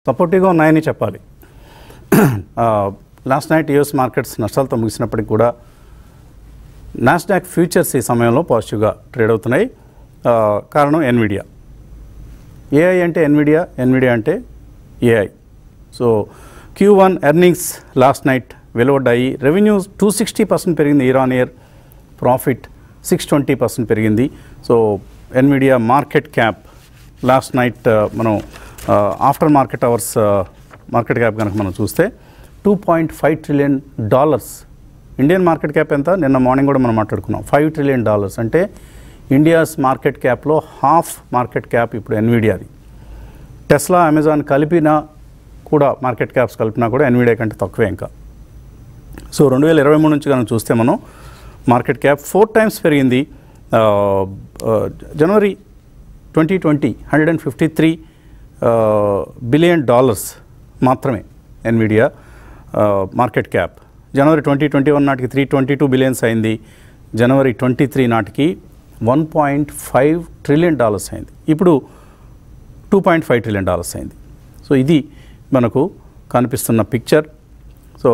సపోర్టివ్గా ఉన్నాయని చెప్పాలి లాస్ట్ నైట్ యూఎస్ మార్కెట్స్ నష్టాలతో ముగిసినప్పటికీ కూడా నాస్డాక్ ఫ్యూచర్స్ ఈ సమయంలో పాజిటివ్గా ట్రేడ్ అవుతున్నాయి ఆ, కారణం ఎన్విడియా ఏఐ అంటే ఎన్విడియా ఎన్విడియా అంటే AI so Q one earnings last night వెలువడ్డాయి రెవెన్యూ టూ సిక్స్టీ పర్సెంట్ పెరిగింది year on year profit six twenty percent పెరిగింది so Nvidia market cap last night మనం after market hours market cap కనుక మనం చూస్తే two point five trillion dollars Indian market cap ఎంత నిన్న morning కూడా మనం మాట్లాడుకున్నాం ఫైవ్ ట్రిలియన్ డాలర్స్ అంటే ఇండియాస్ మార్కెట్ క్యాప్లో హాఫ్ మార్కెట్ క్యాప్ ఇప్పుడు ఎన్విడియాది టెస్లా అమెజాన్ కలిపినా కూడా మార్కెట్ క్యాప్స్ కలిపినా కూడా ఎన్విడియా కంటే తక్కువే ఇంకా సో రెండు వేల ఇరవై మూడు నుంచి కనుక చూస్తే మనం మార్కెట్ క్యాప్ ఫోర్ టైమ్స్ పెరిగింది ఆ, ఆ, జనవరి twenty twenty hundred and fifty three billion dollars మాత్రమే ఎన్విడియా మార్కెట్ క్యాప్ జనవరి ట్వంటీ ట్వంటీ వన్ నాటికి త్రీ ట్వంటీ టూ బిలియన్స్ అయింది జనవరి ట్వంటీ త్రీ నాటికి one point five trillion dollars అయింది ఇప్పుడు two point five trillion dollars అయింది సో ఇది మనకు కనిపిస్తున్న పిక్చర్ సో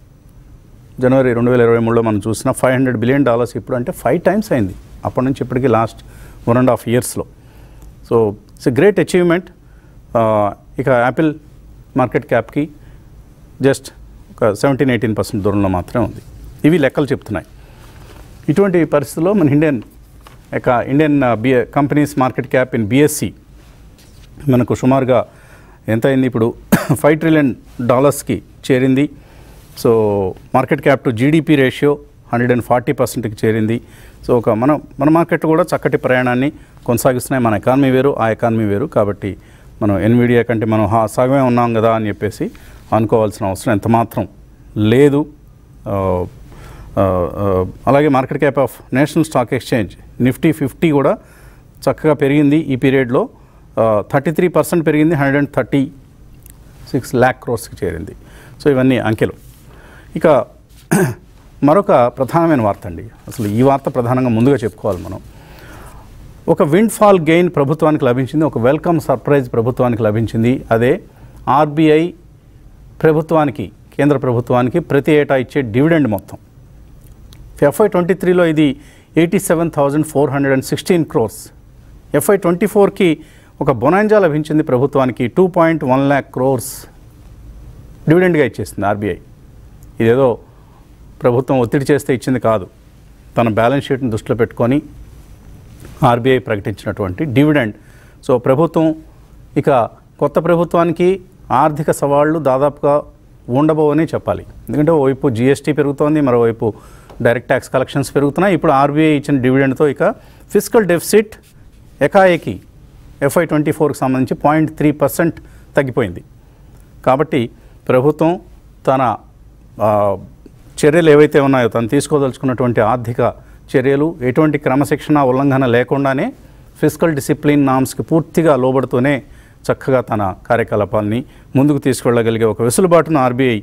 జనవరి రెండు వేల ఇరవై మూడులో మనం చూసిన ఫైవ్ హండ్రెడ్ బిలియన్ డాలర్స్ ఇప్పుడు అంటే ఫైవ్ టైమ్స్ అయింది అప్పటి నుంచి ఇప్పటికీ లాస్ట్ వన్ అండ్ హాఫ్ ఇయర్స్లో so it's a great achievement ఇక యాపిల్ మార్కెట్ క్యాప్కి జస్ట్ ఒక సెవెంటీన్ ఎయిటీన్ పర్సెంట్ దూరంలో మాత్రమే ఉంది ఇవి లెక్కలు చెప్తున్నాయి ఇటువంటి పరిస్థితుల్లో మన ఇండియన్ యొక్క Indian BA companies market cap in BSE మనకు సుమారుగా ఎంత అయింది ఇప్పుడు ఫైవ్ ట్రిలియన్ డాలర్స్కి చేరింది so market cap to GDP ratio hundred and forty పర్సెంట్కి చేరింది సో ఒక మన మన మార్కెట్ కూడా చక్కటి ప్రయాణాన్ని కొనసాగిస్తున్నాయి మన ఎకానమీ వేరు ఆ ఎకానమీ వేరు కాబట్టి మనం ఎన్విడియా కంటే మనం హా సగమే ఉన్నాం కదా అని చెప్పేసి అనుకోవాల్సిన అవసరం ఎంత మాత్రం లేదు ఆ, ఆ, ఆ, అలాగే market cap of national stock exchange Nifty fifty కూడా చక్కగా పెరిగింది ఈ పీరియడ్లో థర్టీ త్రీ పర్సెంట్ పెరిగింది hundred and thirty six lakh క్రోర్స్కి చేరింది సో ఇవన్నీ అంకెలు ఇక మరొక ప్రధానమైన వార్త అండి అసలు ఈ వార్త ప్రధానంగా ముందుగా చెప్పుకోవాలి మనం ఒక విండ్ ఫాల్ గెయిన్ ప్రభుత్వానికి లభించింది ఒక వెల్కమ్ సర్ప్రైజ్ ప్రభుత్వానికి లభించింది అదే ఆర్బీఐ ప్రభుత్వానికి కేంద్ర ప్రభుత్వానికి ప్రతి ఏటా ఇచ్చే డివిడెండ్ మొత్తం ఎఫ్ఐ ట్వంటీ త్రీలో ఇది eighty seven thousand four hundred and sixteen crores FY twenty ఫోర్కి ఒక బొనాంజా లభించింది ప్రభుత్వానికి two point one lakh crores డివిడెండ్గా ఇచ్చేసింది ఆర్బీఐ ఇదేదో ప్రభుత్వం ఒత్తిడి చేస్తే ఇచ్చింది కాదు తన బ్యాలెన్స్ షీట్ని దృష్టిలో పెట్టుకొని ఆర్బీఐ ప్రకటించినటువంటి డివిడెండ్ సో ప్రభుత్వం ఇక కొత్త ప్రభుత్వానికి ఆర్థిక సవాళ్లు దాదాపుగా ఉండబోవని చెప్పాలి ఎందుకంటే ఓవైపు జీఎస్టీ పెరుగుతోంది మరోవైపు డైరెక్ట్ ట్యాక్స్ కలెక్షన్స్ పెరుగుతున్నాయి ఇప్పుడు ఆర్బీఐ ఇచ్చిన డివిడెండ్తో ఇక ఫిజికల్ డెఫిసిట్ ఎకాఏకి ఎఫ్ఐ ట్వంటీ ఫోర్కి సంబంధించి పాయింట్ త్రీ పర్సెంట్ తగ్గిపోయింది కాబట్టి ప్రభుత్వం తన ఆ, చర్యలు ఏవైతే ఉన్నాయో తను తీసుకోదలుచుకున్నటువంటి ఆర్థిక చర్యలు ఎటువంటి క్రమశిక్షణ ఉల్లంఘన లేకుండానే ఫిజికల్ డిసిప్లిన్ నామ్స్కి పూర్తిగా లోబడుతూనే చక్కగా తన కార్యకలాపాలని ముందుకు తీసుకెళ్ళగలిగే ఒక వెసులుబాటును ఆర్బీఐ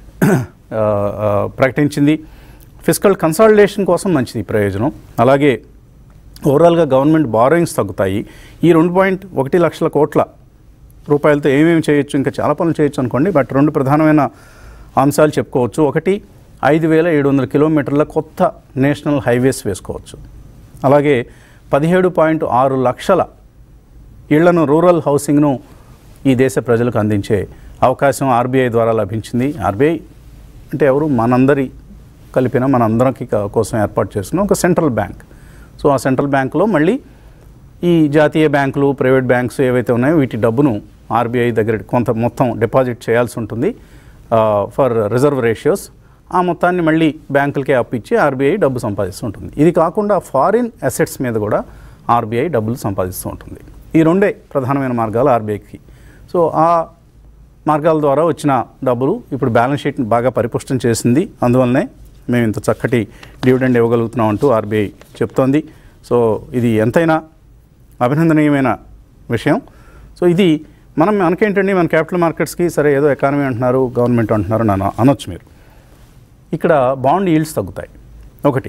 ఆ, ఆ, ప్రకటించింది ఫిజికల్ కన్సాలిడేషన్ కోసం మంచిది ఈ ప్రయోజనం అలాగే ఓవరాల్గా గవర్నమెంట్ బారోయింగ్స్ తగ్గుతాయి ఈ రెండు పాయింట్ ఒకటి లక్షల కోట్ల రూపాయలతో ఏమేమి చేయొచ్చు ఇంకా చాలా పనులు చేయొచ్చు అనుకోండి బట్ రెండు ప్రధానమైన అంశాలు చెప్పుకోవచ్చు ఒకటి ఐదు వేల ఏడు వందల కిలోమీటర్ల కొత్త నేషనల్ హైవేస్ వేసుకోవచ్చు అలాగే పదిహేడు పాయింట్ ఆరు లక్షల ఇళ్లను రూరల్ హౌసింగ్ను ఈ దేశ ప్రజలకు అందించే అవకాశం ఆర్బీఐ ద్వారా లభించింది ఆర్బీఐ అంటే ఎవరు మనందరి కలిపిన మనందరికి క- కోసం ఏర్పాటు చేసిన ఒక సెంట్రల్ బ్యాంక్ సో ఆ సెంట్రల్ బ్యాంకులో మళ్ళీ ఈ జాతీయ బ్యాంకులు ప్రైవేట్ బ్యాంక్స్ ఏవైతే ఉన్నాయో వీటి డబ్బును ఆర్బీఐ దగ్గర కొంత మొత్తం డిపాజిట్ చేయాల్సి ఉంటుంది ఫర్ రిజర్వ్ రేషియోస్ ఆ మొత్తాన్ని మళ్ళీ బ్యాంకులకే అప్పిచ్చి ఆర్బీఐ డబ్బు సంపాదిస్తూ ఉంటుంది ఇది కాకుండా ఫారిన్ అసెట్స్ మీద కూడా ఆర్బీఐ డబ్బులు సంపాదిస్తూ ఉంటుంది ఈ రెండే ప్రధానమైన మార్గాలు ఆర్బీఐకి సో ఆ మార్గాల ద్వారా వచ్చిన డబ్బులు ఇప్పుడు బ్యాలెన్స్ షీట్ని బాగా పరిపుష్టం చేసింది అందువల్లనే మేము ఇంత చక్కటి డివిడెండ్ ఇవ్వగలుగుతున్నాం అంటూ ఆర్బీఐ చెప్తోంది సో ఇది ఎంతైనా అభినందనీయమైన విషయం సో ఇది మనం మనకేంటండి మన క్యాపిటల్ మార్కెట్స్కి సరే ఏదో ఎకానమీ అంటున్నారు గవర్నమెంట్ అంటున్నారు నన్ను అనొచ్చు మీరు ఇక్కడ బాండ్ ఈల్డ్స్ తగ్గుతాయి ఒకటి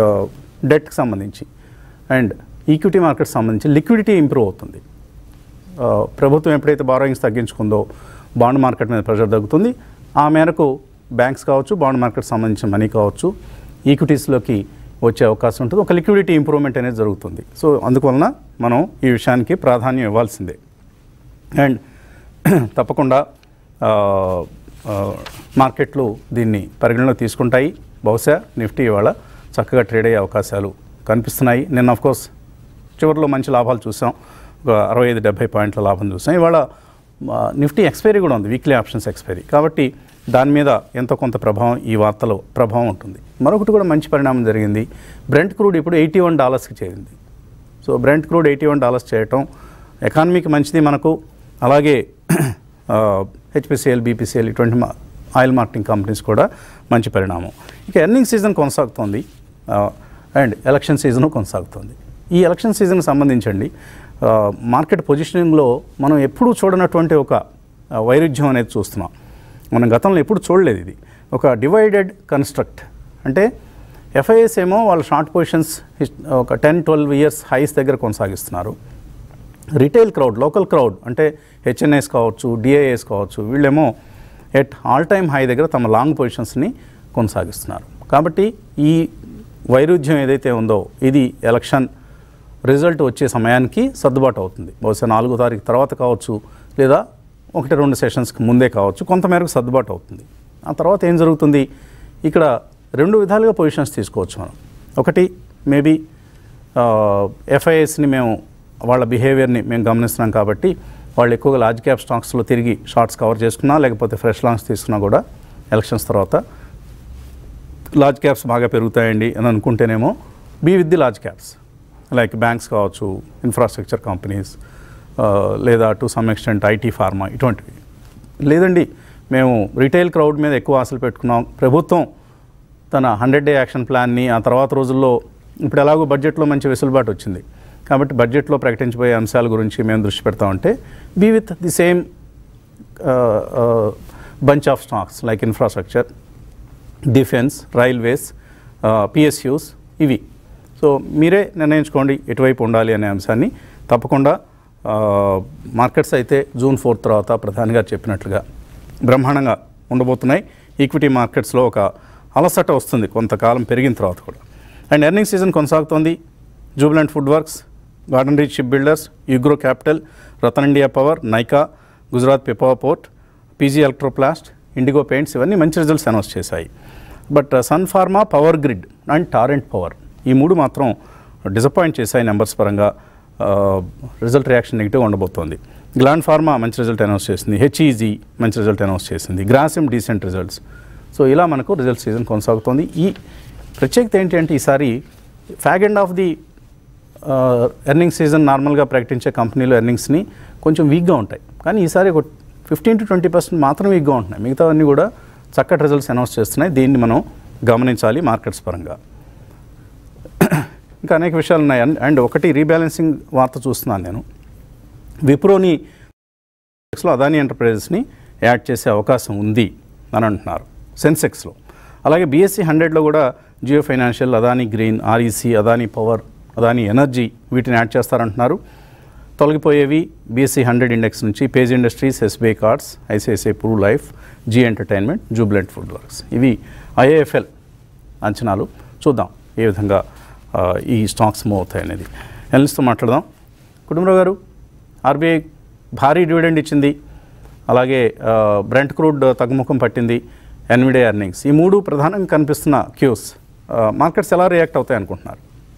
డెట్కి సంబంధించి అండ్ ఈక్విటీ మార్కెట్ సంబంధించి లిక్విడిటీ ఇంప్రూవ్ అవుతుంది ఆ, ప్రభుత్వం ఎప్పుడైతే బారోయింగ్స్ తగ్గించుకుందో బాండ్ మార్కెట్ మీద ప్రెషర్ తగ్గుతుంది ఆ మేరకు బ్యాంక్స్ కావచ్చు బాండ్ మార్కెట్ సంబంధించిన మనీ కావచ్చు ఈక్విటీస్లోకి వచ్చే అవకాశం ఉంటుంది ఒక లిక్విడిటీ ఇంప్రూవ్మెంట్ అనేది జరుగుతుంది సో అందువలన మనం ఈ విషయానికి ప్రాధాన్యం ఇవ్వాల్సిందే అండ్ తప్పకుండా ఆ, ఆ, మార్కెట్లు దీన్ని పరిగణలో తీసుకుంటాయి బహుశా నిఫ్టీ ఇవాళ చక్కగా ట్రేడ్ అయ్యే అవకాశాలు కనిపిస్తున్నాయి నిన్న కోర్స్ చివరిలో మంచి లాభాలు చూసాం ఒక అరవై ఐదు డెబ్బై పాయింట్ల లాభం చూసాం ఇవాళ ఆ, నిఫ్టీ ఎక్స్పైరీ కూడా ఉంది వీక్లీ ఆప్షన్స్ ఎక్స్పైరీ కాబట్టి దాని మీద ఎంతో కొంత ప్రభావం ఈ వార్తలో ప్రభావం ఉంటుంది మరొకటి కూడా మంచి పరిణామం జరిగింది బ్రెంట్ క్రూడ్ ఇప్పుడు ఎయిటీ వన్ డాలర్స్కి చేరింది so Brent crude eighty one dollars చేయటం ఎకానమీకి మంచిది మనకు అలాగే హెచ్పిసిఎల్ బీపీసీఎల్ ఇటువంటి మా- ఆయిల్ మార్కెటింగ్ కంపెనీస్ కూడా మంచి పరిణామం ఇక ఎర్నింగ్ సీజన్ కొనసాగుతోంది ఆ, అండ్ ఎలక్షన్ సీజను కొనసాగుతోంది ఈ ఎలక్షన్ సీజన్కి సంబంధించండి ఆ, మార్కెట్ పొజిషనింగ్లో మనం ఎప్పుడూ చూడనటువంటి ఒక ఆ, వైరుధ్యం అనేది చూస్తున్నాం మనం గతంలో ఎప్పుడు చూడలేదు ఇది ఒక డివైడెడ్ కన్స్ట్రక్ట్ అంటే ఎఫ్ఐఎస్ ఏమో వాళ్ళ షార్ట్ పొజిషన్స్ ఒక టెన్ ట్వెల్వ్ ఇయర్స్ హైస్ దగ్గర కొనసాగిస్తున్నారు రిటైల్ క్రౌడ్ లోకల్ క్రౌడ్ అంటే హెచ్ఎన్ఎస్ కావచ్చు డిఐఎస్ కావచ్చు వీళ్ళేమో ఎట్ ఆల్ టైమ్ హై దగ్గర తమ లాంగ్ పొజిషన్స్ని కొనసాగిస్తున్నారు కాబట్టి ఈ వైరుధ్యం ఏదైతే ఉందో ఇది ఎలక్షన్ రిజల్ట్ వచ్చే సమయానికి సర్దుబాటు అవుతుంది బహుశా నాలుగో తారీఖు తర్వాత కావచ్చు లేదా ఒకటి రెండు సెషన్స్కి ముందే కావచ్చు కొంతమేరకు సర్దుబాటు అవుతుంది ఆ తర్వాత ఏం జరుగుతుంది ఇక్కడ రెండు విధాలుగా పొజిషన్స్ తీసుకోవచ్చు మనం ఒకటి మేబీ ఎఫ్ఐఎస్ని మేము వాళ్ళ బిహేవియర్ని మేము గమనిస్తున్నాం కాబట్టి వాళ్ళు ఎక్కువగా లార్జ్ క్యాప్ స్టాక్స్లో తిరిగి షార్ట్స్ కవర్ చేసుకున్నా లేకపోతే ఫ్రెష్ లాంగ్స్ తీసుకున్నా కూడా ఎలక్షన్స్ తర్వాత లార్జ్ క్యాప్స్ బాగా పెరుగుతాయండి అని అనుకుంటేనేమో be with the large caps like banks కావచ్చు ఇన్ఫ్రాస్ట్రక్చర్ కంపెనీస్ లేదా to some extent IT pharma ఇటువంటివి లేదండి మేము రిటైల్ క్రౌడ్ మీద ఎక్కువ ఆశలు పెట్టుకున్నాం ప్రభుత్వం తన హండ్రెడ్ డే యాక్షన్ ప్లాన్ని ఆ తర్వాత రోజుల్లో ఇప్పుడు ఎలాగో బడ్జెట్లో మంచి వెసులుబాటు వచ్చింది కాబట్టి బడ్జెట్లో ప్రకటించబోయే అంశాల గురించి మేము దృష్టి పెడతామంటే be with the same bunch of stocks like infrastructure defence railways PSUs ఇవి సో మీరే నిర్ణయించుకోండి ఎటువైపు ఉండాలి అనే అంశాన్ని తప్పకుండా మార్కెట్స్ అయితే జూన్ ఫోర్త్ తర్వాత ప్రధాని గారు చెప్పినట్లుగా బ్రహ్మాండంగా ఉండబోతున్నాయి ఈక్విటీ మార్కెట్స్లో ఒక అలసట వస్తుంది కొంతకాలం పెరిగిన తర్వాత కూడా అండ్ ఎర్నింగ్ సీజన్ కొనసాగుతోంది జూబిలెంట్ ఫుడ్ వర్క్స్ గార్డెన్ రీచ్ షిప్ బిల్డర్స్ యుగ్రో క్యాపిటల్ రతన్ ఇండియా పవర్ నైకా గుజరాత్ పిపావా పోర్ట్ పీజీ ఎలక్ట్రోప్లాస్ట్ ఇండిగో పెయింట్స్ ఇవన్నీ మంచి రిజల్ట్స్ అనౌన్స్ చేశాయి but Sun Pharma Power Grid and torrent Power ఈ మూడు మాత్రం డిసప్పాయింట్ చేశాయి నెంబర్స్ పరంగా రిజల్ట్ రియాక్షన్ నెగిటివ్ ఉండబోతోంది గ్లాండ్ ఫార్మా మంచి రిజల్ట్ అనౌన్స్ చేసింది హెచ్ఈజీ మంచి రిజల్ట్ అనౌన్స్ చేసింది గ్రాసిమ్ డీసెంట్ రిజల్ట్స్ సో ఇలా మనకు రిజల్ట్ సీజన్ కొనసాగుతోంది ఈ ప్రత్యేకత ఏంటి అంటే ఈసారి fag end of the earning season నార్మల్గా ప్రకటించే కంపెనీలు ఎర్నింగ్స్ని కొంచెం వీక్గా ఉంటాయి కానీ ఈసారి ఒక ఫిఫ్టీన్ టు ట్వంటీ పర్సెంట్ మాత్రం వీక్గా ఉంటున్నాయి మిగతావన్నీ కూడా చక్కటి రిజల్ట్స్ అనౌన్స్ చేస్తున్నాయి దీన్ని మనం గమనించాలి మార్కెట్స్ పరంగా ఇంకా అనేక విషయాలు ఉన్నాయి అండ్- అండ్ ఒకటి రీబ్యాలెన్సింగ్ వార్త చూస్తున్నాను నేను విప్రోని లో అదాని ఎంటర్ప్రైజెస్ని యాడ్ చేసే అవకాశం ఉంది అని అంటున్నారు సెన్సెక్స్లో అలాగే బీఎస్సీ హండ్రెడ్లో కూడా జియో ఫైనాన్షియల్ అదాని గ్రీన్ ఆర్ఈసీ అదాని పవర్ అదాని ఎనర్జీ వీటిని యాడ్ చేస్తారంటున్నారు తొలగిపోయేవి బీఎస్సీ హండ్రెడ్ ఇండెక్స్ నుంచి పేజ్ ఇండస్ట్రీస్ ఎస్బీఐ కార్డ్స్ ఐసిఐసిఐ ప్రూ లైఫ్ జీ ఎంటర్టైన్మెంట్ జూబ్లెంట్ ఫుడ్ వర్క్స్ ఇవి ఐఏఎఫ్ఎల్ అంచనాలు చూద్దాం ఏ విధంగా ఆ, ఈ స్టాక్స్ మూవ్ అవుతాయి అనేది ఎనలిస్ట్తో మాట్లాడదాం కుటుంబరావు గారు ఆర్బీఐ భారీ డివిడెండ్ ఇచ్చింది అలాగే ఆ, బ్రెంట్ క్రూడ్ తగ్గుముఖం పట్టింది ఎన్విడే ఎర్నింగ్స్ ఈ మూడు ప్రధానంగా కనిపిస్తున్న క్యూస్ ఆ, మార్కెట్స్ ఎలా రియాక్ట్ అవుతాయి అనుకుంటున్నారు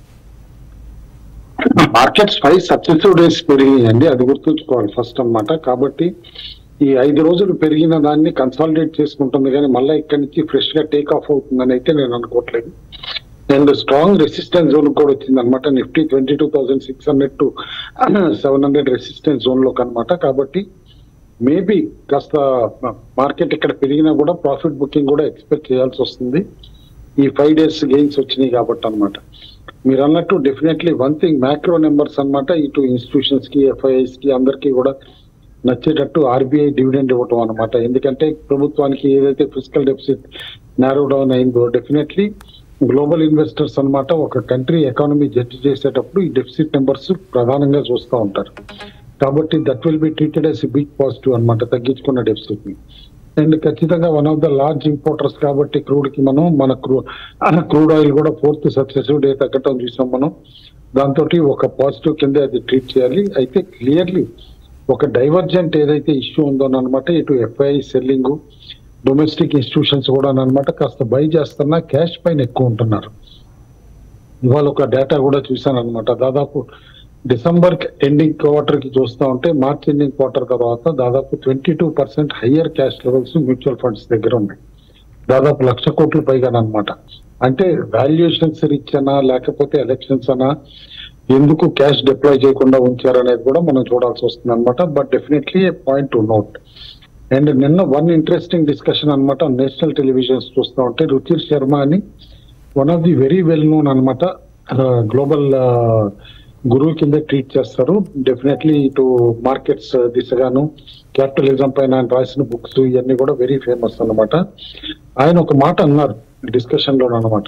మార్కెట్స్ ఫైవ్ సక్సెసివ్ డేస్ పెరిగాయండి అది గుర్తుంచుకోవాలి ఫస్ట్ అన్నమాట కాబట్టి ఈ ఐదు రోజులు పెరిగిన దాన్ని కన్సాలిడేట్ చేసుకుంటుంది కానీ మళ్ళీ ఇక్కడి నుంచి ఫ్రెష్ గా టేక్ ఆఫ్ అవుతుందని అయితే నేను అనుకోవట్లేదు అండ్ స్ట్రాంగ్ రెసిస్టెన్స్ జోన్ కూడా వచ్చింది అనమాట Nifty twenty two thousand six hundred to seven hundred resistance zone లోకి అనమాట కాబట్టి మేబీ కాస్త మార్కెట్ ఇక్కడ పెరిగినా కూడా ప్రాఫిట్ బుకింగ్ కూడా ఎక్స్పెక్ట్ చేయాల్సి వస్తుంది ఈ ఫైవ్ డేస్ గెయిన్స్ వచ్చినాయి కాబట్టి అన్నమాట మీరు అన్నట్టు definitely one thing macro numbers అన్నమాట ఇటు ఇన్స్టిట్యూషన్స్ కి ఎఫ్ఐఐస్ కి అందరికీ కూడా నచ్చేటట్టు ఆర్బీఐ డివిడెండ్ ఇవ్వటం అనమాట ఎందుకంటే ప్రభుత్వానికి ఏదైతే ఫిజికల్ డెఫిసిట్ నారో డౌన్ అయిందో డెఫినెట్లీ గ్లోబల్ ఇన్వెస్టర్స్ అన్నమాట ఒక కంట్రీ ఎకానమీ జడ్జి చేసేటప్పుడు ఈ డెఫిసిట్ నెంబర్స్ ప్రధానంగా చూస్తూ ఉంటారు కాబట్టి that will be treated as big positive అన్నమాట తగ్గించుకున్న డెఫిసిట్ ని అండ్ ఖచ్చితంగా one of the large importers కాబట్టి క్రూడ్ కి మనం మన క్రూ క్రూడ్ ఆయిల్ కూడా ఫోర్త్ సక్సెసివ్ డే తగ్గటం చూసాం మనం దాంతో ఒక పాజిటివ్ కింద అది ట్రీట్ చేయాలి అయితే క్లియర్లీ ఒక డైవర్జెంట్ ఏదైతే ఇష్యూ ఉందో అనమాట ఇటు ఎఫ్ఐ సెల్లింగ్ డొమెస్టిక్ ఇన్స్టిట్యూషన్స్ కూడా అనమాట కాస్త బై చేస్తున్నా క్యాష్ పైన ఎక్కువ ఉంటున్నారు ఇవాళ ఒక డేటా కూడా చూశాను అనమాట దాదాపు డిసెంబర్ ఎండింగ్ క్వార్టర్ కి చూస్తా ఉంటే మార్చ్ ఎండింగ్ క్వార్టర్ తర్వాత దాదాపు twenty two percent higher cash levels mutual funds దగ్గర ఉన్నాయి దాదాపు లక్ష కోట్ల పైగా అనమాట అంటే వాల్యుయేషన్స్ ఇచ్చనా లేకపోతే ఎలక్షన్స్ అనా ఎందుకు క్యాష్ డిప్లాయ్ చేయకుండా ఉంచారనేది కూడా మనం చూడాల్సి వస్తుంది అనమాట but definitely point to note and నిన్న వన్ ఇంట్రెస్టింగ్ డిస్కషన్ అనమాట నేషనల్ టెలివిజన్స్ చూస్తా ఉంటే రుచిర్ శర్మ అని one of the very well known అనమాట గ్లోబల్ గురువు కింద ట్రీట్ చేస్తారు డెఫినెట్లీ ఇటు మార్కెట్స్ దిశగాను క్యాపిటలిజం పైన ఆయన రాసిన బుక్స్ ఇవన్నీ కూడా వెరీ ఫేమస్ అన్నమాట ఆయన ఒక మాట అన్నారు డిస్కషన్ లో అనమాట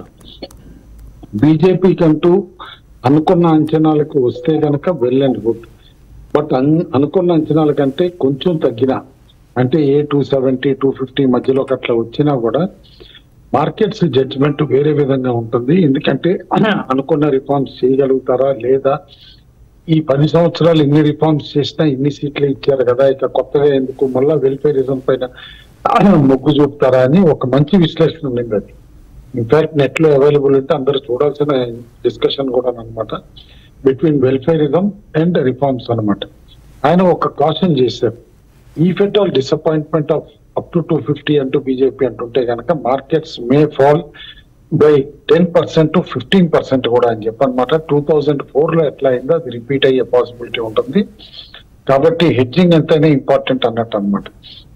బీజేపీకి అంటూ అనుకున్న అంచనాలకు వస్తే గనక వెల్ అండ్ గుడ్ బట్ అనుకున్న అంచనాల కంటే కొంచెం తగ్గిన అంటే ఏ టూ సెవెంటీ టూ ఫిఫ్టీ మధ్యలోకి అట్లా వచ్చినా కూడా మార్కెట్స్ జడ్జిమెంట్ వేరే విధంగా ఉంటుంది ఎందుకంటే అనుకున్న రిఫార్మ్స్ చేయగలుగుతారా లేదా ఈ పది సంవత్సరాలు ఇన్ని రిఫార్మ్స్ చేసినా ఇన్ని సీట్లు ఇచ్చారు కదా ఇక కొత్తగా ఎందుకు మళ్ళా వెల్ఫేరిజం పైన మొగ్గు చూపుతారా అని ఒక మంచి విశ్లేషణ ఉండింది అది ఇన్ఫాక్ట్ నెట్ లో అవైలబుల్ ఉంటే అందరూ చూడాల్సిన డిస్కషన్ కూడా అనమాట బిట్వీన్ వెల్ఫేరిజం అండ్ రిఫార్మ్స్ అన్నమాట ఆయన ఒక కాషన్ చేశారు ఈ ఫెట్ all disappointment of up to two fifty అంటూ బీజేపీ అంటుంటే కనుక markets may fall by ten percent to fifteen percent కూడా అని చెప్పనమాట టూ థౌజండ్ ఫోర్ లో ఎట్లా అయిందో అది రిపీట్ అయ్యే పాసిబిలిటీ ఉంటుంది కాబట్టి హెడ్జింగ్ ఎంతైనా ఇంపార్టెంట్ అన్నట్టు అనమాట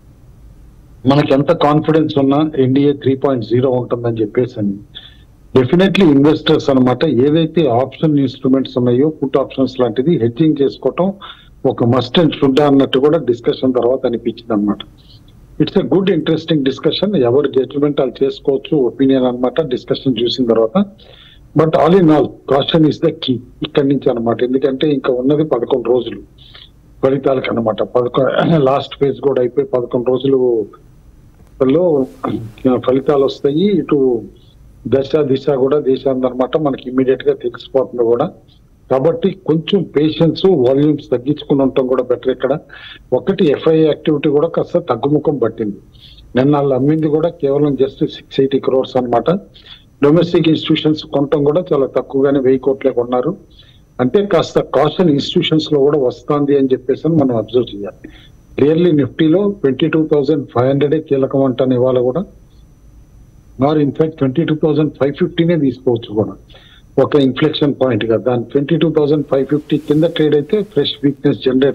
మనకి ఎంత కాన్ఫిడెన్స్ ఉన్నా ఎన్డీఏ త్రీ పాయింట్ జీరో ఉంటుందని చెప్పేసి అని డెఫినెట్లీ ఇన్వెస్టర్స్ అన్నమాట ఏదైతే ఆప్షన్ ఇన్స్ట్రుమెంట్స్ ఉన్నాయో పుట్ ఆప్షన్స్ లాంటిది హెడ్జింగ్ చేసుకోవటం ఒక మస్ట్ అండ్ షుడ్ అన్నట్టు కూడా డిస్కషన్ తర్వాత అనిపించింది అనమాట it's a good interesting discussion ఎవరు జడ్జిమెంట్ వాళ్ళు చేసుకోవచ్చు ఒపీనియన్ అన్నమాట డిస్కషన్ చూసిన తర్వాత but all in all caution is the key ఇక్కడి నుంచి అన్నమాట ఎందుకంటే ఇంకా ఉన్నది పదకొండు రోజులు ఫలితాలకు అనమాట పదకొ లాస్ట్ ఫేజ్ కూడా అయిపోయి పదకొండు రోజులు లో ఫలితాలు వస్తాయి ఇటు దశ దిశ కూడా దేశాన్ని అనమాట మనకి ఇమీడియట్ గా తెలిసిపోతుంది కూడా కాబట్టి కొంచెం పేషెన్స్ వాల్యూమ్స్ తగ్గించుకుని ఉండటం కూడా బెటర్ ఇక్కడ ఒకటి ఎఫ్ఐ యాక్టివిటీ కూడా కాస్త తగ్గుముఖం పట్టింది నిన్న వాళ్ళు అమ్మింది కూడా కేవలం జస్ట్ సిక్స్ ఎయిటీ క్రోర్స్ అనమాట డొమెస్టిక్ ఇన్స్టిట్యూషన్స్ కొనటం కూడా చాలా తక్కువగానే వెయ్యి కోట్లే కొన్నారు అంటే కాస్త కాషన్ ఇన్స్టిట్యూషన్స్ లో కూడా వస్తుంది అని చెప్పేసి అని మనం అబ్జర్వ్ చేయాలి క్లియర్లీ నిఫ్టీలో twenty two thousand five hundred కీలకం అంటాను ఇవాళ కూడా or in fact twenty two thousand five ఫిఫ్టీనే తీసుకోవచ్చు కూడా ఒక ఇన్ఫ్లెక్షన్ పాయింట్ గా దాని twenty two thousand five fifty కింద ట్రేడ్ అయితే ఫ్రెష్ వీక్నెస్ జనరేట్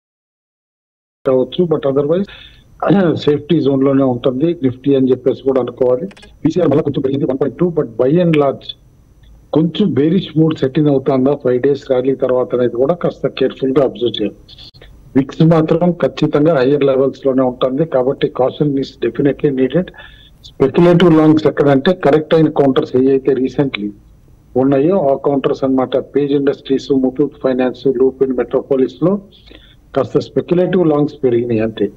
కావచ్చు బట్ అదర్వైజ్ సేఫ్టీ జోన్ లోనే ఉంటుంది నిఫ్టీ అని చెప్పేసి కూడా అనుకోవాలి పీసీఆర్ మళ్ళీ కొంచెం పెరిగింది one point two but by and large కొంచెం బేరిష్ మూడ్ సెటిల్ అవుతుందా ఫైవ్ డేస్ ర్యాలీ తర్వాత అనేది కూడా కాస్త కేర్ఫుల్ గా అబ్జర్వ్ చేయాలి విక్స్ మాత్రం ఖచ్చితంగా హయ్యర్ లెవెల్స్ లోనే ఉంటుంది కాబట్టి caution is definitely needed speculative longs ఎక్కడంటే కరెక్ట్ అయిన కౌంటర్స్ ఏవైతే రీసెంట్లీ ఉన్నాయో ఆ కౌంటర్స్ అన్నమాట పేజ్ ఇండస్ట్రీస్ ముతూట్ ఫైనాన్స్ లూపిన్ మెట్రోపోలిస్ లో కాస్త స్పెక్యులేటివ్ లాంగ్స్ పెరిగినాయి అంతే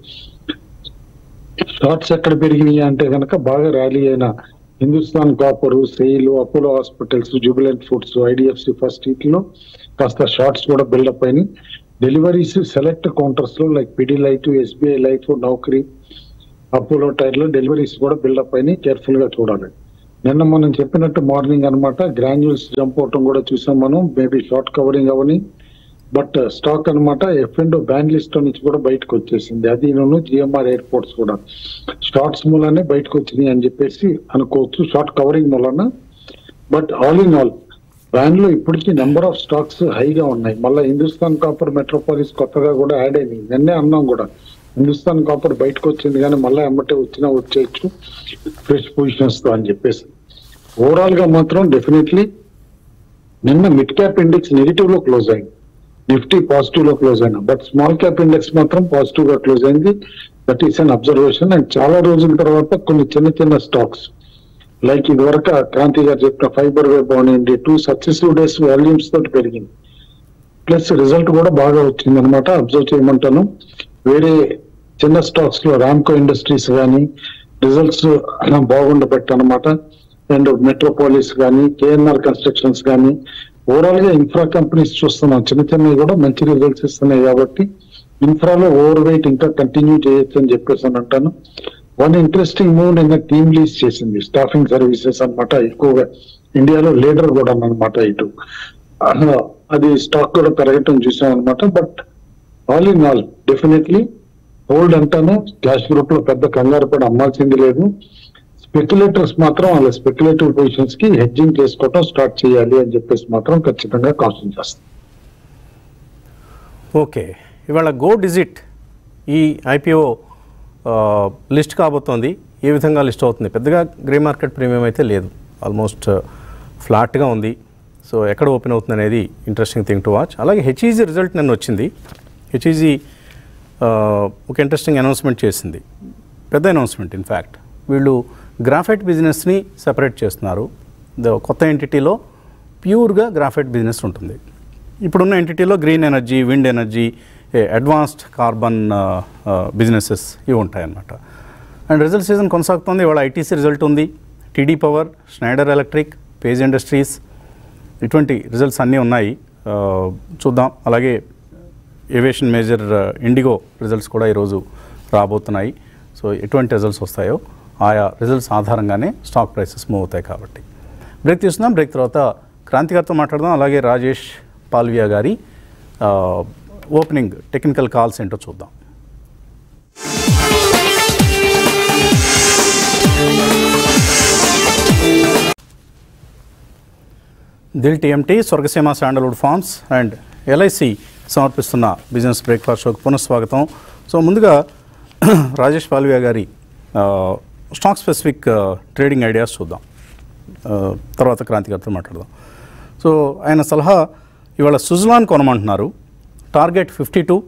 షార్ట్స్ ఎక్కడ పెరిగినాయి అంటే కనుక బాగా ర్యాలీ అయిన హిందుస్థాన్ కాపర్ సెయిల్ అపోలో హాస్పిటల్స్ జూబిలెంట్ ఫుడ్స్ ఐడిఎఫ్సి ఫస్ట్ వీటిలో కాస్త షార్ట్స్ కూడా బిల్డప్ అయినాయి డెలివరీస్ సెలెక్ట్ కౌంటర్స్ లో లైక్ పిడి లైట్ ఎస్బీఐ లైఫ్ నౌకరీ అపోలో టైర్ లో డెలివరీస్ కూడా బిల్డప్ అయినాయి కేర్ఫుల్ గా చూడాలి నిన్న మనం చెప్పినట్టు మార్నింగ్ అన్నమాట గ్రాన్యుల్స్ జంప్ అవటం కూడా చూసాం మనం మేబీ షార్ట్ కవరింగ్ అవని బట్ స్టాక్ అన్నమాట ఎఫ్ అండ్ బ్యాన్ లిస్ట్ నుంచి కూడా బయటకు వచ్చేసింది అది నేను జిఎంఆర్ ఎయిర్పోర్ట్స్ కూడా షార్ట్స్ మూలనే బయటకు వచ్చినాయి అని చెప్పేసి అనుకోవచ్చు షార్ట్ కవరింగ్ మూలన but all in all ban లో ఇప్పటికీ నెంబర్ ఆఫ్ స్టాక్స్ హైగా ఉన్నాయి మళ్ళీ హిందుస్థాన్ కాపర్ మెట్రోపాలిస్ కొత్తగా కూడా యాడ్ అయినాయి నిన్నే అన్నాం కూడా హిందుస్థాన్ కాపర్ బయటకు వచ్చింది కానీ మళ్ళీ ఎమ్మటే వచ్చినా వచ్చేయచ్చు ఫ్రెష్ పొజిషన్స్ తో అని చెప్పేసి ఓవరాల్ గా మాత్రం డెఫినెట్లీ నిన్న మిడ్ క్యాప్ ఇండెక్స్ నెగిటివ్ లో క్లోజ్ అయింది నిఫ్టీ పాజిటివ్ లో క్లోజ్ అయినా బట్ స్మాల్ క్యాప్ ఇండెక్స్ మాత్రం పాజిటివ్ గా క్లోజ్ అయింది that is an observation and చాలా రోజుల తర్వాత కొన్ని చిన్న చిన్న స్టాక్స్ లైక్ ఇది వరకు క్రాంతి గారు చెప్పిన ఫైబర్ వేవ్ అవనివ్వండి టూ సక్సెసివ్ డేస్ వాల్యూమ్స్ తోటి పెరిగింది ప్లస్ రిజల్ట్ కూడా బాగా వచ్చింది అనమాట అబ్జర్వ్ చేయమంటాను వేరే చిన్న స్టాక్స్ లో రామ్కో ఇండస్ట్రీస్ కానీ రిజల్ట్స్ బాగుండబెట్టు అనమాట అండ్ మెట్రోపోలిస్ కానీ కేఎన్ఆర్ కన్స్ట్రక్షన్స్ కానీ ఓవరాల్ గా ఇన్ఫ్రా కంపెనీస్ చూస్తున్నాం చిన్న చిన్నవి కూడా మంచి రిజల్ట్స్ ఇస్తున్నాయి కాబట్టి ఇన్ఫ్రాలో ఓవర్ వెయిట్ ఇంకా కంటిన్యూ చేయొచ్చు అని చెప్పేసి అని అంటాను వన్ ఇంట్రెస్టింగ్ మూవ్ నిన్న టీమ్ లీజ్ చేసింది స్టాఫింగ్ సర్వీసెస్ అన్నమాట ఎక్కువగా ఇండియాలో లీడర్ కూడా అనమాట ఇటు ఆహా, అది స్టాక్ కూడా పెరగటం చూసాం అనమాట but all in all definitely hold అంటాను క్యాష్ గ్రూప్ లో పెద్ద కంగారు పడి అమ్మాల్సింది లేదు స్పెక్యులేటర్స్ మాత్రం వాళ్ళ స్పెక్యులేటివ్ పొజిషన్స్ కి హెడ్జింగ్ చేసుకోవటం స్టార్ట్ చేయాలి అని చెప్పేసి మాత్రం ఖచ్చితంగా కాన్సన్ చేస్తాం ఓకే ఇవాళ గో డిజిట్ ఈ ఐపీఓ లిస్ట్ కాబోతోంది ఏ విధంగా లిస్ట్ అవుతుంది పెద్దగా గ్రే మార్కెట్ ప్రీమియం అయితే లేదు ఆల్మోస్ట్ ఫ్లాట్గా ఉంది సో ఎక్కడ ఓపెన్ అవుతుంది అనేది ఇంట్రెస్టింగ్ థింగ్ టు వాచ్ అలాగే హెచ్ఈజీ రిజల్ట్ నిన్న వచ్చింది హెచ్ఈజీ ఒక ఇంట్రెస్టింగ్ అనౌన్స్మెంట్ చేసింది పెద్ద అనౌన్స్మెంట్ ఇన్ఫ్యాక్ట్ వీళ్ళు గ్రాఫైట్ బిజినెస్ని సెపరేట్ చేస్తున్నారు ద- కొత్త ఎంటిటీలో ప్యూర్గా గ్రాఫైట్ బిజినెస్ ఉంటుంది ఇప్పుడున్న ఎంటిటీలో green energy wind energy advanced carbon businesses ఇవి ఉంటాయన్నమాట అండ్ రిజల్ట్ సీజన్ కొనసాగుతుంది ఇవాళ ఐటీసీ రిజల్ట్ ఉంది TD power Schneider electric Page industries ఇటువంటి రిజల్ట్స్ అన్నీ ఉన్నాయి ఆ, చూద్దాం అలాగే ఏవియేషన్ మేజర్ ఇండిగో రిజల్ట్స్ కూడా ఈరోజు రాబోతున్నాయి సో ఎటువంటి రిజల్ట్స్ వస్తాయో ఆయా రిజల్ట్స్ ఆధారంగానే స్టాక్ ప్రైసెస్ మూవ్ అవుతాయి కాబట్టి బ్రేక్ తీసుకుందాం బ్రేక్ తర్వాత క్రాంతి గారితో మాట్లాడదాం అలాగే రాజేష్ పాల్వియా గారి ఆ, ఓపెనింగ్ టెక్నికల్ కాల్స్ ఏంటో చూద్దాం Dil TMT Swargaseema sandalwood farms and LIC సమర్పిస్తున్న బిజినెస్ బ్రేక్ఫాస్ట్ షోకి పునఃస్వాగతం సో ముందుగా రాజేష్ పాల్వియా గారి ఆ, స్టాక్ స్పెసిఫిక్ ఆ, ట్రేడింగ్ ఐడియాస్ చూద్దాం ఆ, తర్వాత క్రాంతి గారితో మాట్లాడదాం సో ఆయన సలహా ఇవాళ సుజలాన్ కొనమంటున్నారు target fifty two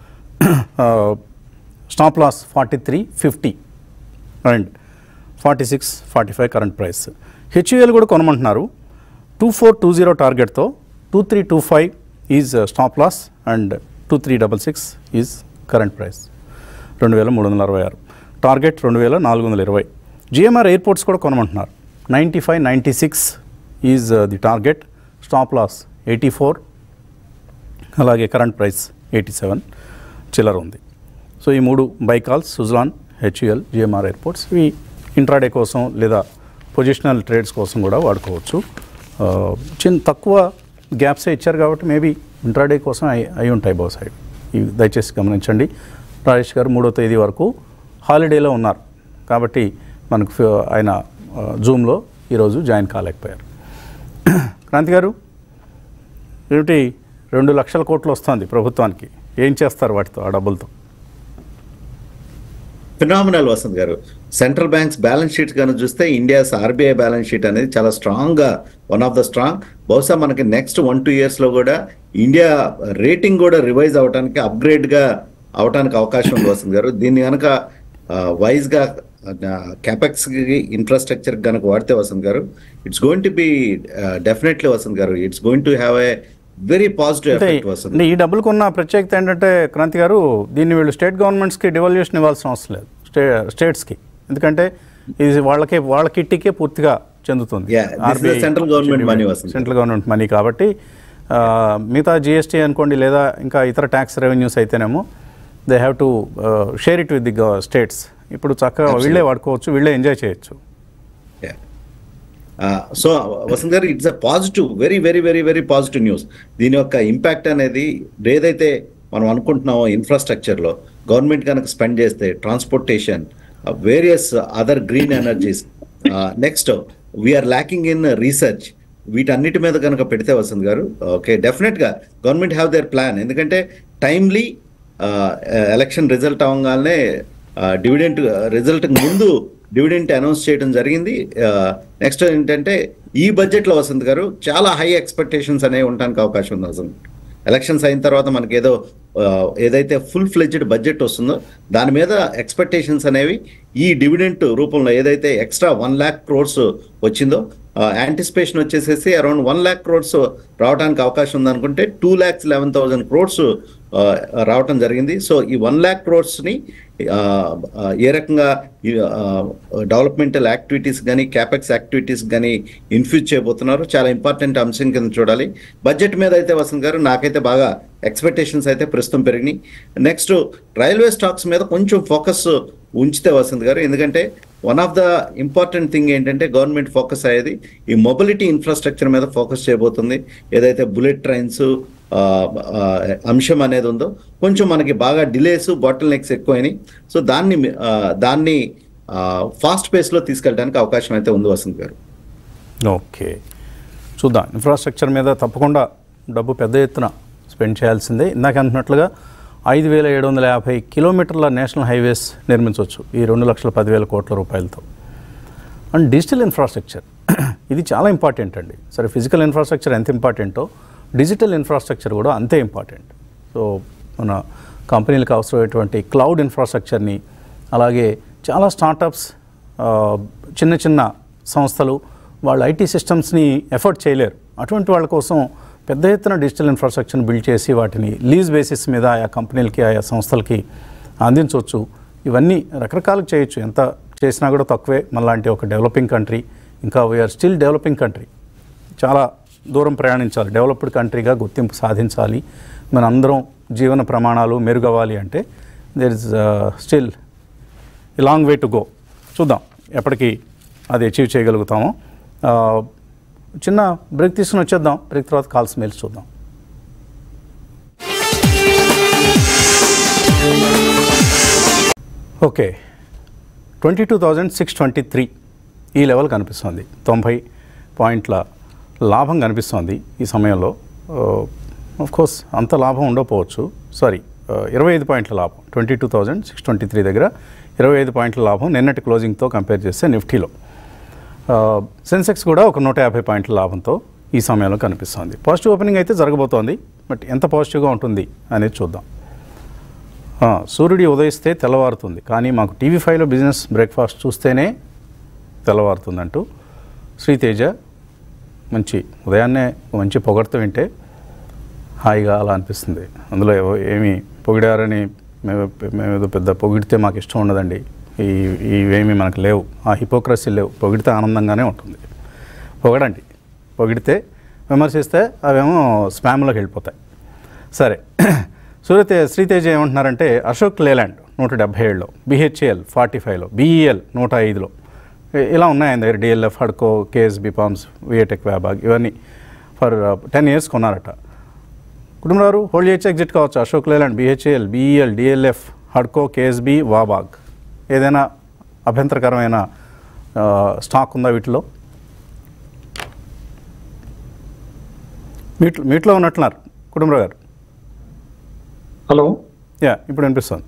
stop loss forty three fifty and forty six forty five current price HUL కూడా కొనమంటున్నారు టూ ఫోర్ టూ జీరో టార్గెట్తో two three two five is stop loss and two three double six is current price రెండు వేల మూడు వందల అరవై ఆరు target రెండు వేల నాలుగు వందల ఇరవై జిఎంఆర్ ఎయిర్పోర్ట్స్ కూడా కొనమంటున్నారు ninety five ninety six is the target stop loss eighty four అలాగే కరెంట్ ప్రైస్ ఎయిటీ సెవెన్ చిల్లర ఉంది సో ఈ మూడు buy calls Suzlon HUL GMR airports ఇవి ఇంట్రాడే కోసం లేదా పొజిషనల్ ట్రేడ్స్ కోసం కూడా వాడుకోవచ్చు ఆ, చిన్న తక్కువ గ్యాప్సే ఇచ్చారు కాబట్టి మేబీ ఇంట్రాడే కోసం అయి అయి ఉంటాయి బహుశా ఇవి. ఇవి దయచేసి గమనించండి రాజేష్ గారు మూడో తేదీ వరకు హాలిడేలో ఉన్నారు కాబట్టి మనకు ఫ- ఆయన ఆ, జూమ్లో ఈరోజు జాయిన్ కాలేకపోయారు క్రాంతి గారు ఏమిటి రెండు లక్షల కోట్లు వస్తుంది ప్రభుత్వానికి ఏం చేస్తారు వాటితో ఆ డబ్బులతో ఫినామినల్ వసంత్ గారు సెంట్రల్ బ్యాంక్స్ బ్యాలెన్స్ షీట్ కనుక చూస్తే ఇండియాస్ ఆర్బీఐ బ్యాలెన్స్ షీట్ అనేది చాలా స్ట్రాంగ్ గా వన్ ఆఫ్ ద స్ట్రాంగ్ బహుశా మనకి నెక్స్ట్ వన్ టూ ఇయర్స్ లో కూడా ఇండియా రేటింగ్ కూడా రివైజ్ అవడానికి అప్గ్రేడ్ గా అవడానికి అవకాశం ఉంది వసంత్ గారు దీన్ని కనుక వైజ్ గా క్యాపెక్స్ కి ఇన్ఫ్రాస్ట్రక్చర్ కనుక వాడితే వసంత్ గారు it's going to be definitely Vasant గారు it's going to have a very positive అంటే ఎఫెక్ట్ వసంత్ అంటే ఈ డబ్బులకు ఉన్న ప్రత్యేకత ఏంటంటే క్రాంతి గారు దీన్ని వీళ్ళు స్టేట్ గవర్నమెంట్స్కి డివాల్యూషన్ ఇవ్వాల్సిన అవసరం లేదు స్టే స్టేట్స్కి ఎందుకంటే ఇది వాళ్ళకే వాళ్ళ కిట్టికే పూర్తిగా చెందుతుంది Yeah, this is the central government money వస్తుంది. సెంట్రల్ గవర్నమెంట్ మనీ కాబట్టి ఆ, మిగతా జిఎస్టీ అనుకోండి లేదా ఇంకా ఇతర ట్యాక్స్ రెవెన్యూస్ అయితేనేమో they have to share it with the states ఇప్పుడు చక్కగా వీళ్ళే వాడుకోవచ్చు వీళ్ళే ఎంజాయ్ చేయొచ్చు సో వసంత్ గారు it's a positive very very very very positive news దీని యొక్క ఇంపాక్ట్ అనేది ఏదైతే మనం అనుకుంటున్నామో ఇన్ఫ్రాస్ట్రక్చర్ లో గవర్నమెంట్ కనుక స్పెండ్ చేస్తే transportation various other green energies next we are lacking in research వీటన్నిటి మీద కనుక పెడితే వసంత్ గారు ఓకే డెఫినెట్ గా గవర్నమెంట్ హ్యావ్ దేర్ ప్లాన్ ఎందుకంటే టైమ్లీ ఎలక్షన్ రిజల్ట్ అవగానే డివిడెంట్ రిజల్ట్ ముందు డివిడెంట్ అనౌన్స్ చేయడం జరిగింది నెక్స్ట్ ఏంటంటే ఈ బడ్జెట్ లో వసంత్ గారు చాలా హై ఎక్స్పెక్టేషన్స్ అనేవి ఉండడానికి అవకాశం ఉంది వసంత్ ఎలక్షన్స్ అయిన తర్వాత మనకి ఏదో ఆ, ఏదైతే ఫుల్ ఫ్లెడ్జ్డ్ బడ్జెట్ వస్తుందో దాని మీద ఎక్స్పెక్టేషన్స్ అనేవి ఈ డివిడెంట్ రూపంలో ఏదైతే ఎక్స్ట్రా వన్ ల్యాక్ క్రోర్స్ వచ్చిందో యాంటిసిపేషన్ వచ్చేసేసి అరౌండ్ వన్ ల్యాక్ క్రోడ్స్ రావడానికి అవకాశం ఉందనుకుంటే two lakhs eleven thousand crores రావటం జరిగింది సో ఈ వన్ ల్యాక్ క్రోడ్స్ని ఏ రకంగా డెవలప్మెంటల్ యాక్టివిటీస్ కానీ క్యాపెక్స్ యాక్టివిటీస్ కానీ ఇన్ఫ్యూజ్ చేయబోతున్నారు చాలా ఇంపార్టెంట్ అంశం కింద చూడాలి బడ్జెట్ మీద అయితే వసంత్ గారు నాకైతే బాగా ఎక్స్పెక్టేషన్స్ అయితే ప్రస్తుతం పెరిగినాయి నెక్స్ట్ రైల్వే స్టాక్స్ మీద కొంచెం ఫోకస్ ఉంచితే వసంత్ గారు ఎందుకంటే one of the important thing ఏంటంటే గవర్నమెంట్ ఫోకస్ అయ్యేది ఈ మొబిలిటీ ఇన్ఫ్రాస్ట్రక్చర్ మీద ఫోకస్ చేయబోతుంది ఏదైతే బుల్లెట్ ట్రైన్స్ అంశం అనేది ఉందో కొంచెం మనకి బాగా డిలేస్ బాటిల్ నెక్స్ ఎక్కువైనాయి సో దాన్ని ఆ, దాన్ని ఫాస్ట్ పేస్లో తీసుకెళ్ళడానికి అవకాశం అయితే ఉంది వసంత్ గారు ఓకే చూద్దాం ఇన్ఫ్రాస్ట్రక్చర్ మీద తప్పకుండా డబ్బు పెద్ద ఎత్తున స్పెండ్ చేయాల్సిందే ఇందాక అంటున్నట్లుగా ఐదు వేల ఏడు వందల యాభై కిలోమీటర్ల నేషనల్ హైవేస్ నిర్మించవచ్చు ఈ రెండు లక్షల పదివేల కోట్ల రూపాయలతో అండ్ డిజిటల్ ఇన్ఫ్రాస్ట్రక్చర్ ఇది చాలా ఇంపార్టెంట్ అండి సరే ఫిజికల్ ఇన్ఫ్రాస్ట్రక్చర్ ఎంత ఇంపార్టెంటో డిజిటల్ ఇన్ఫ్రాస్ట్రక్చర్ కూడా అంతే ఇంపార్టెంట్ సో మన కంపెనీలకు అవసరమైనటువంటి క్లౌడ్ ఇన్ఫ్రాస్ట్రక్చర్ని అలాగే చాలా స్టార్టప్స్ ఆ, చిన్న చిన్న సంస్థలు వాళ్ళ ఐటీ సిస్టమ్స్ని ఎఫర్ట్ చేయలేరు అటువంటి వాళ్ళ కోసం పెద్ద ఎత్తున డిజిటల్ ఇన్ఫ్రాస్ట్రక్చర్ని బిల్డ్ చేసి వాటిని లీజ్ బేసిస్ మీద ఆయా కంపెనీలకి ఆయా సంస్థలకి అందించవచ్చు ఇవన్నీ రకరకాలుగా చేయొచ్చు ఎంత చేసినా కూడా తక్కువే మనలాంటి ఒక డెవలపింగ్ కంట్రీ ఇంకా వీఆర్ స్టిల్ డెవలపింగ్ కంట్రీ చాలా దూరం ప్రయాణించాలి డెవలప్డ్ కంట్రీగా గుర్తింపు సాధించాలి మన అందరం జీవన ప్రమాణాలు మెరుగవ్వాలి అంటే there is still long way to go చూద్దాం ఎప్పటికీ అది అచీవ్ చేయగలుగుతామో ఆ, చిన్న బ్రేక్ తీసుకుని వచ్చేద్దాం బ్రేక్ తర్వాత కాల్స్ మెయిల్స్ చూద్దాం okay twenty two thousand six twenty three ఈ లెవెల్ కనిపిస్తుంది తొంభై పాయింట్ల లాభం కనిపిస్తోంది ఈ సమయంలో ఆఫ్ కోర్స్ అంత లాభం ఉండకపోవచ్చు సారీ ఇరవై ఐదు పాయింట్ల లాభం twenty two thousand six twenty three దగ్గర ఇరవై ఐదు పాయింట్ల లాభం నిన్నటి క్లోజింగ్తో కంపేర్ చేస్తే నిఫ్టీలో సెన్సెక్స్ కూడా ఒక నూట యాభై పాయింట్ల లాభంతో ఈ సమయంలో కనిపిస్తోంది పాజిటివ్ ఓపెనింగ్ అయితే జరగబోతోంది బట్ ఎంత పాజిటివ్గా ఉంటుంది అనేది చూద్దాం ఆ, సూర్యుడి ఉదయిస్తే తెల్లవారుతుంది కానీ మాకు టీవీ ఫైవ్లో బిజినెస్ బ్రేక్ఫాస్ట్ చూస్తేనే తెల్లవారుతుందంటూ శ్రీతేజ మంచి ఉదయాన్నే ఒక మంచి పొగడ్త వింటే హాయిగా అలా అనిపిస్తుంది అందులో ఏవో- ఏమి పొగిడారని మేము మేము ఏదో పెద్ద పొగిడితే మాకు ఇష్టం ఉండదండి ఈ ఇవేమి మనకు లేవు ఆ హిపోక్రసీ లేవు పొగిడితే ఆనందంగానే ఉంటుంది పొగడండి పొగిడితే విమర్శిస్తే అవేమో స్పామ్లోకి వెళ్ళిపోతాయి సరే సూర్యతే శ్రీతేజ ఏమంటున్నారంటే అశోక్ లేలాండ్ నూట డెబ్బై ఏడులో బిహెచ్ఏఎల్ ఫార్టీ ఫైవ్లో బీఈఎల్ నూట ఐదులో ఇ- ఇలా ఉన్నాయి ఆయన దగ్గర డిఎల్ఎఫ్ హడ్కో కేఎస్బి పామ్స్ విఏటెక్ వ్యాబాగ్ ఇవన్నీ ఫర్ టెన్ ఇయర్స్ కొన్నారట కుటుంబారు హోల్డ్ చేయొచ్చు ఎగ్జిట్ కావచ్చు Ashok Leyland BHEL BEL DLF హడ్కో కేఎస్బి వాబాగ్ ఏదైనా అభ్యంతరకరమైన ఆ, స్టాక్ ఉందా వీటిలో మీట్లో మీట్లో ఉన్నట్లున్నారు కుటుంబరావు గారు హలో యా ఇప్పుడు వినిపిస్తుంది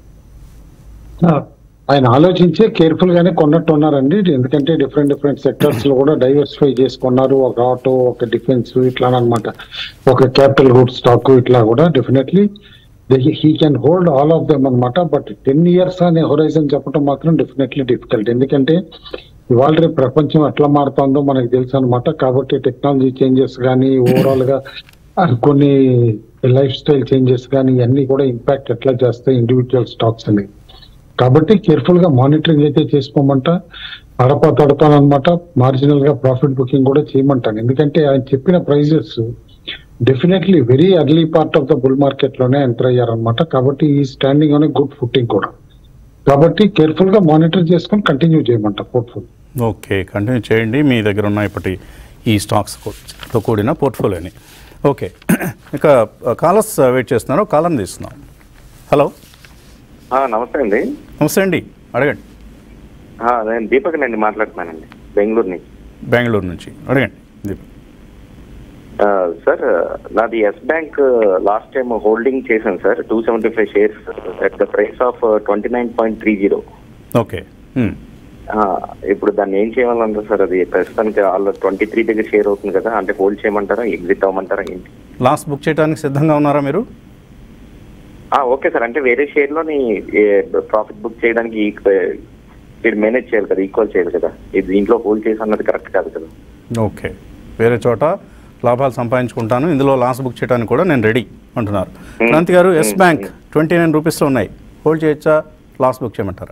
ఆయన ఆలోచించే కేర్ఫుల్ గానే కొన్నట్టు ఉన్నారండి ఎందుకంటే డిఫరెంట్ డిఫరెంట్ సెక్టర్స్ లో కూడా డైవర్సిఫై చేసుకున్నారు ఒక ఆటో ఒక డిఫెన్స్ ఇట్లా అన్నమాట ఒక క్యాపిటల్ గుడ్ స్టాక్ ఇట్లా కూడా definitely he can hold all of them అనమాట బట్ టెన్ ఇయర్స్ అనే హొరైజన్ చెప్పడం మాత్రం డెఫినెట్లీ డిఫికల్ట్ ఎందుకంటే ఇవాళ రేపు ప్రపంచం ఎట్లా మారుతుందో మనకు తెలుసు అనమాట కాబట్టి టెక్నాలజీ చేంజెస్ కానీ ఓవరాల్ గా ఆ, కొన్ని లైఫ్ స్టైల్ చేంజెస్ కానీ ఇవన్నీ కూడా ఇంపాక్ట్ ఎట్లా చేస్తాయి ఇండివిజువల్ స్టాక్స్ అని కాబట్టి కేర్ఫుల్ గా మానిటరింగ్ అయితే చేసుకోమంట అడపా తడపానమాట మార్జినల్ గా ప్రాఫిట్ బుకింగ్ కూడా చేయమంటాను ఎందుకంటే ఆయన చెప్పిన prices definitely very early part of the bull market లోనే ఎంటర్ అయ్యారనమాట కాబట్టి ఈ స్టాండింగ్ అనే గుడ్ ఫుట్టింగ్ కూడా కాబట్టి కేర్ఫుల్ గా మానిటర్ చేసుకొని కంటిన్యూ చేయమంట పోర్ట్ఫోలియో ఓకే కంటిన్యూ చేయండి మీ దగ్గర ఉన్న ఇప్పటి ఈ స్టాక్స్తో కూడిన పోర్ట్ఫోలియోని ఓకే ఇక కాలర్స్ వెయిట్ చేస్తున్నారు కాలర్ని తీస్తున్నాం హలో ఆ, నమస్తే అండి నమస్తే అండి అడగండి ఆ, నేను దీపక్ అండి మాట్లాడుతున్నానండి బెంగళూరు నుంచి బెంగళూరు నుంచి అడగండి దీపక్ ఆ, సార్ నాది Yes bank last time holding చేశాను sir two seventy five shares at the price of twenty nine point three zero okay hmm. ఇప్పుడు దాన్ని ఏం చేయాలంటారు సార్ అది ప్రస్తుతానికి వాళ్ళ ట్వంటీ త్రీ దగ్గర షేర్ అవుతుంది కదా అంటే హోల్డ్ చేయమంటారా ఎగ్జిట్ అవ్వమంటారా ఏంటి లాస్ట్ బుక్ చేయడానికి సిద్ధంగా ఉన్నారా మీరు ఆ, ఓకే సార్ అంటే వేరే షేర్లోని ప్రాఫిట్ బుక్ చేయడానికి మీరు మేనేజ్ చేయాలి కదా ఈక్వల్ చేయాలి కదా ఇది దీంట్లో హోల్డ్ చేసి అన్నది కరెక్ట్ కాదు కదా ఓకే వేరే చోట లాభాలు సంపాదించుకుంటాను ఇందులో లాస్ బుక్ చేయడానికి కూడా నేను రెడీ అంటున్నారు క్రాంతి గారు ఎస్ బ్యాంక్ ట్వంటీ నైన్ రూపీస్లో ఉన్నాయి హోల్డ్ చేయొచ్చా లాస్ బుక్ చేయమంటారా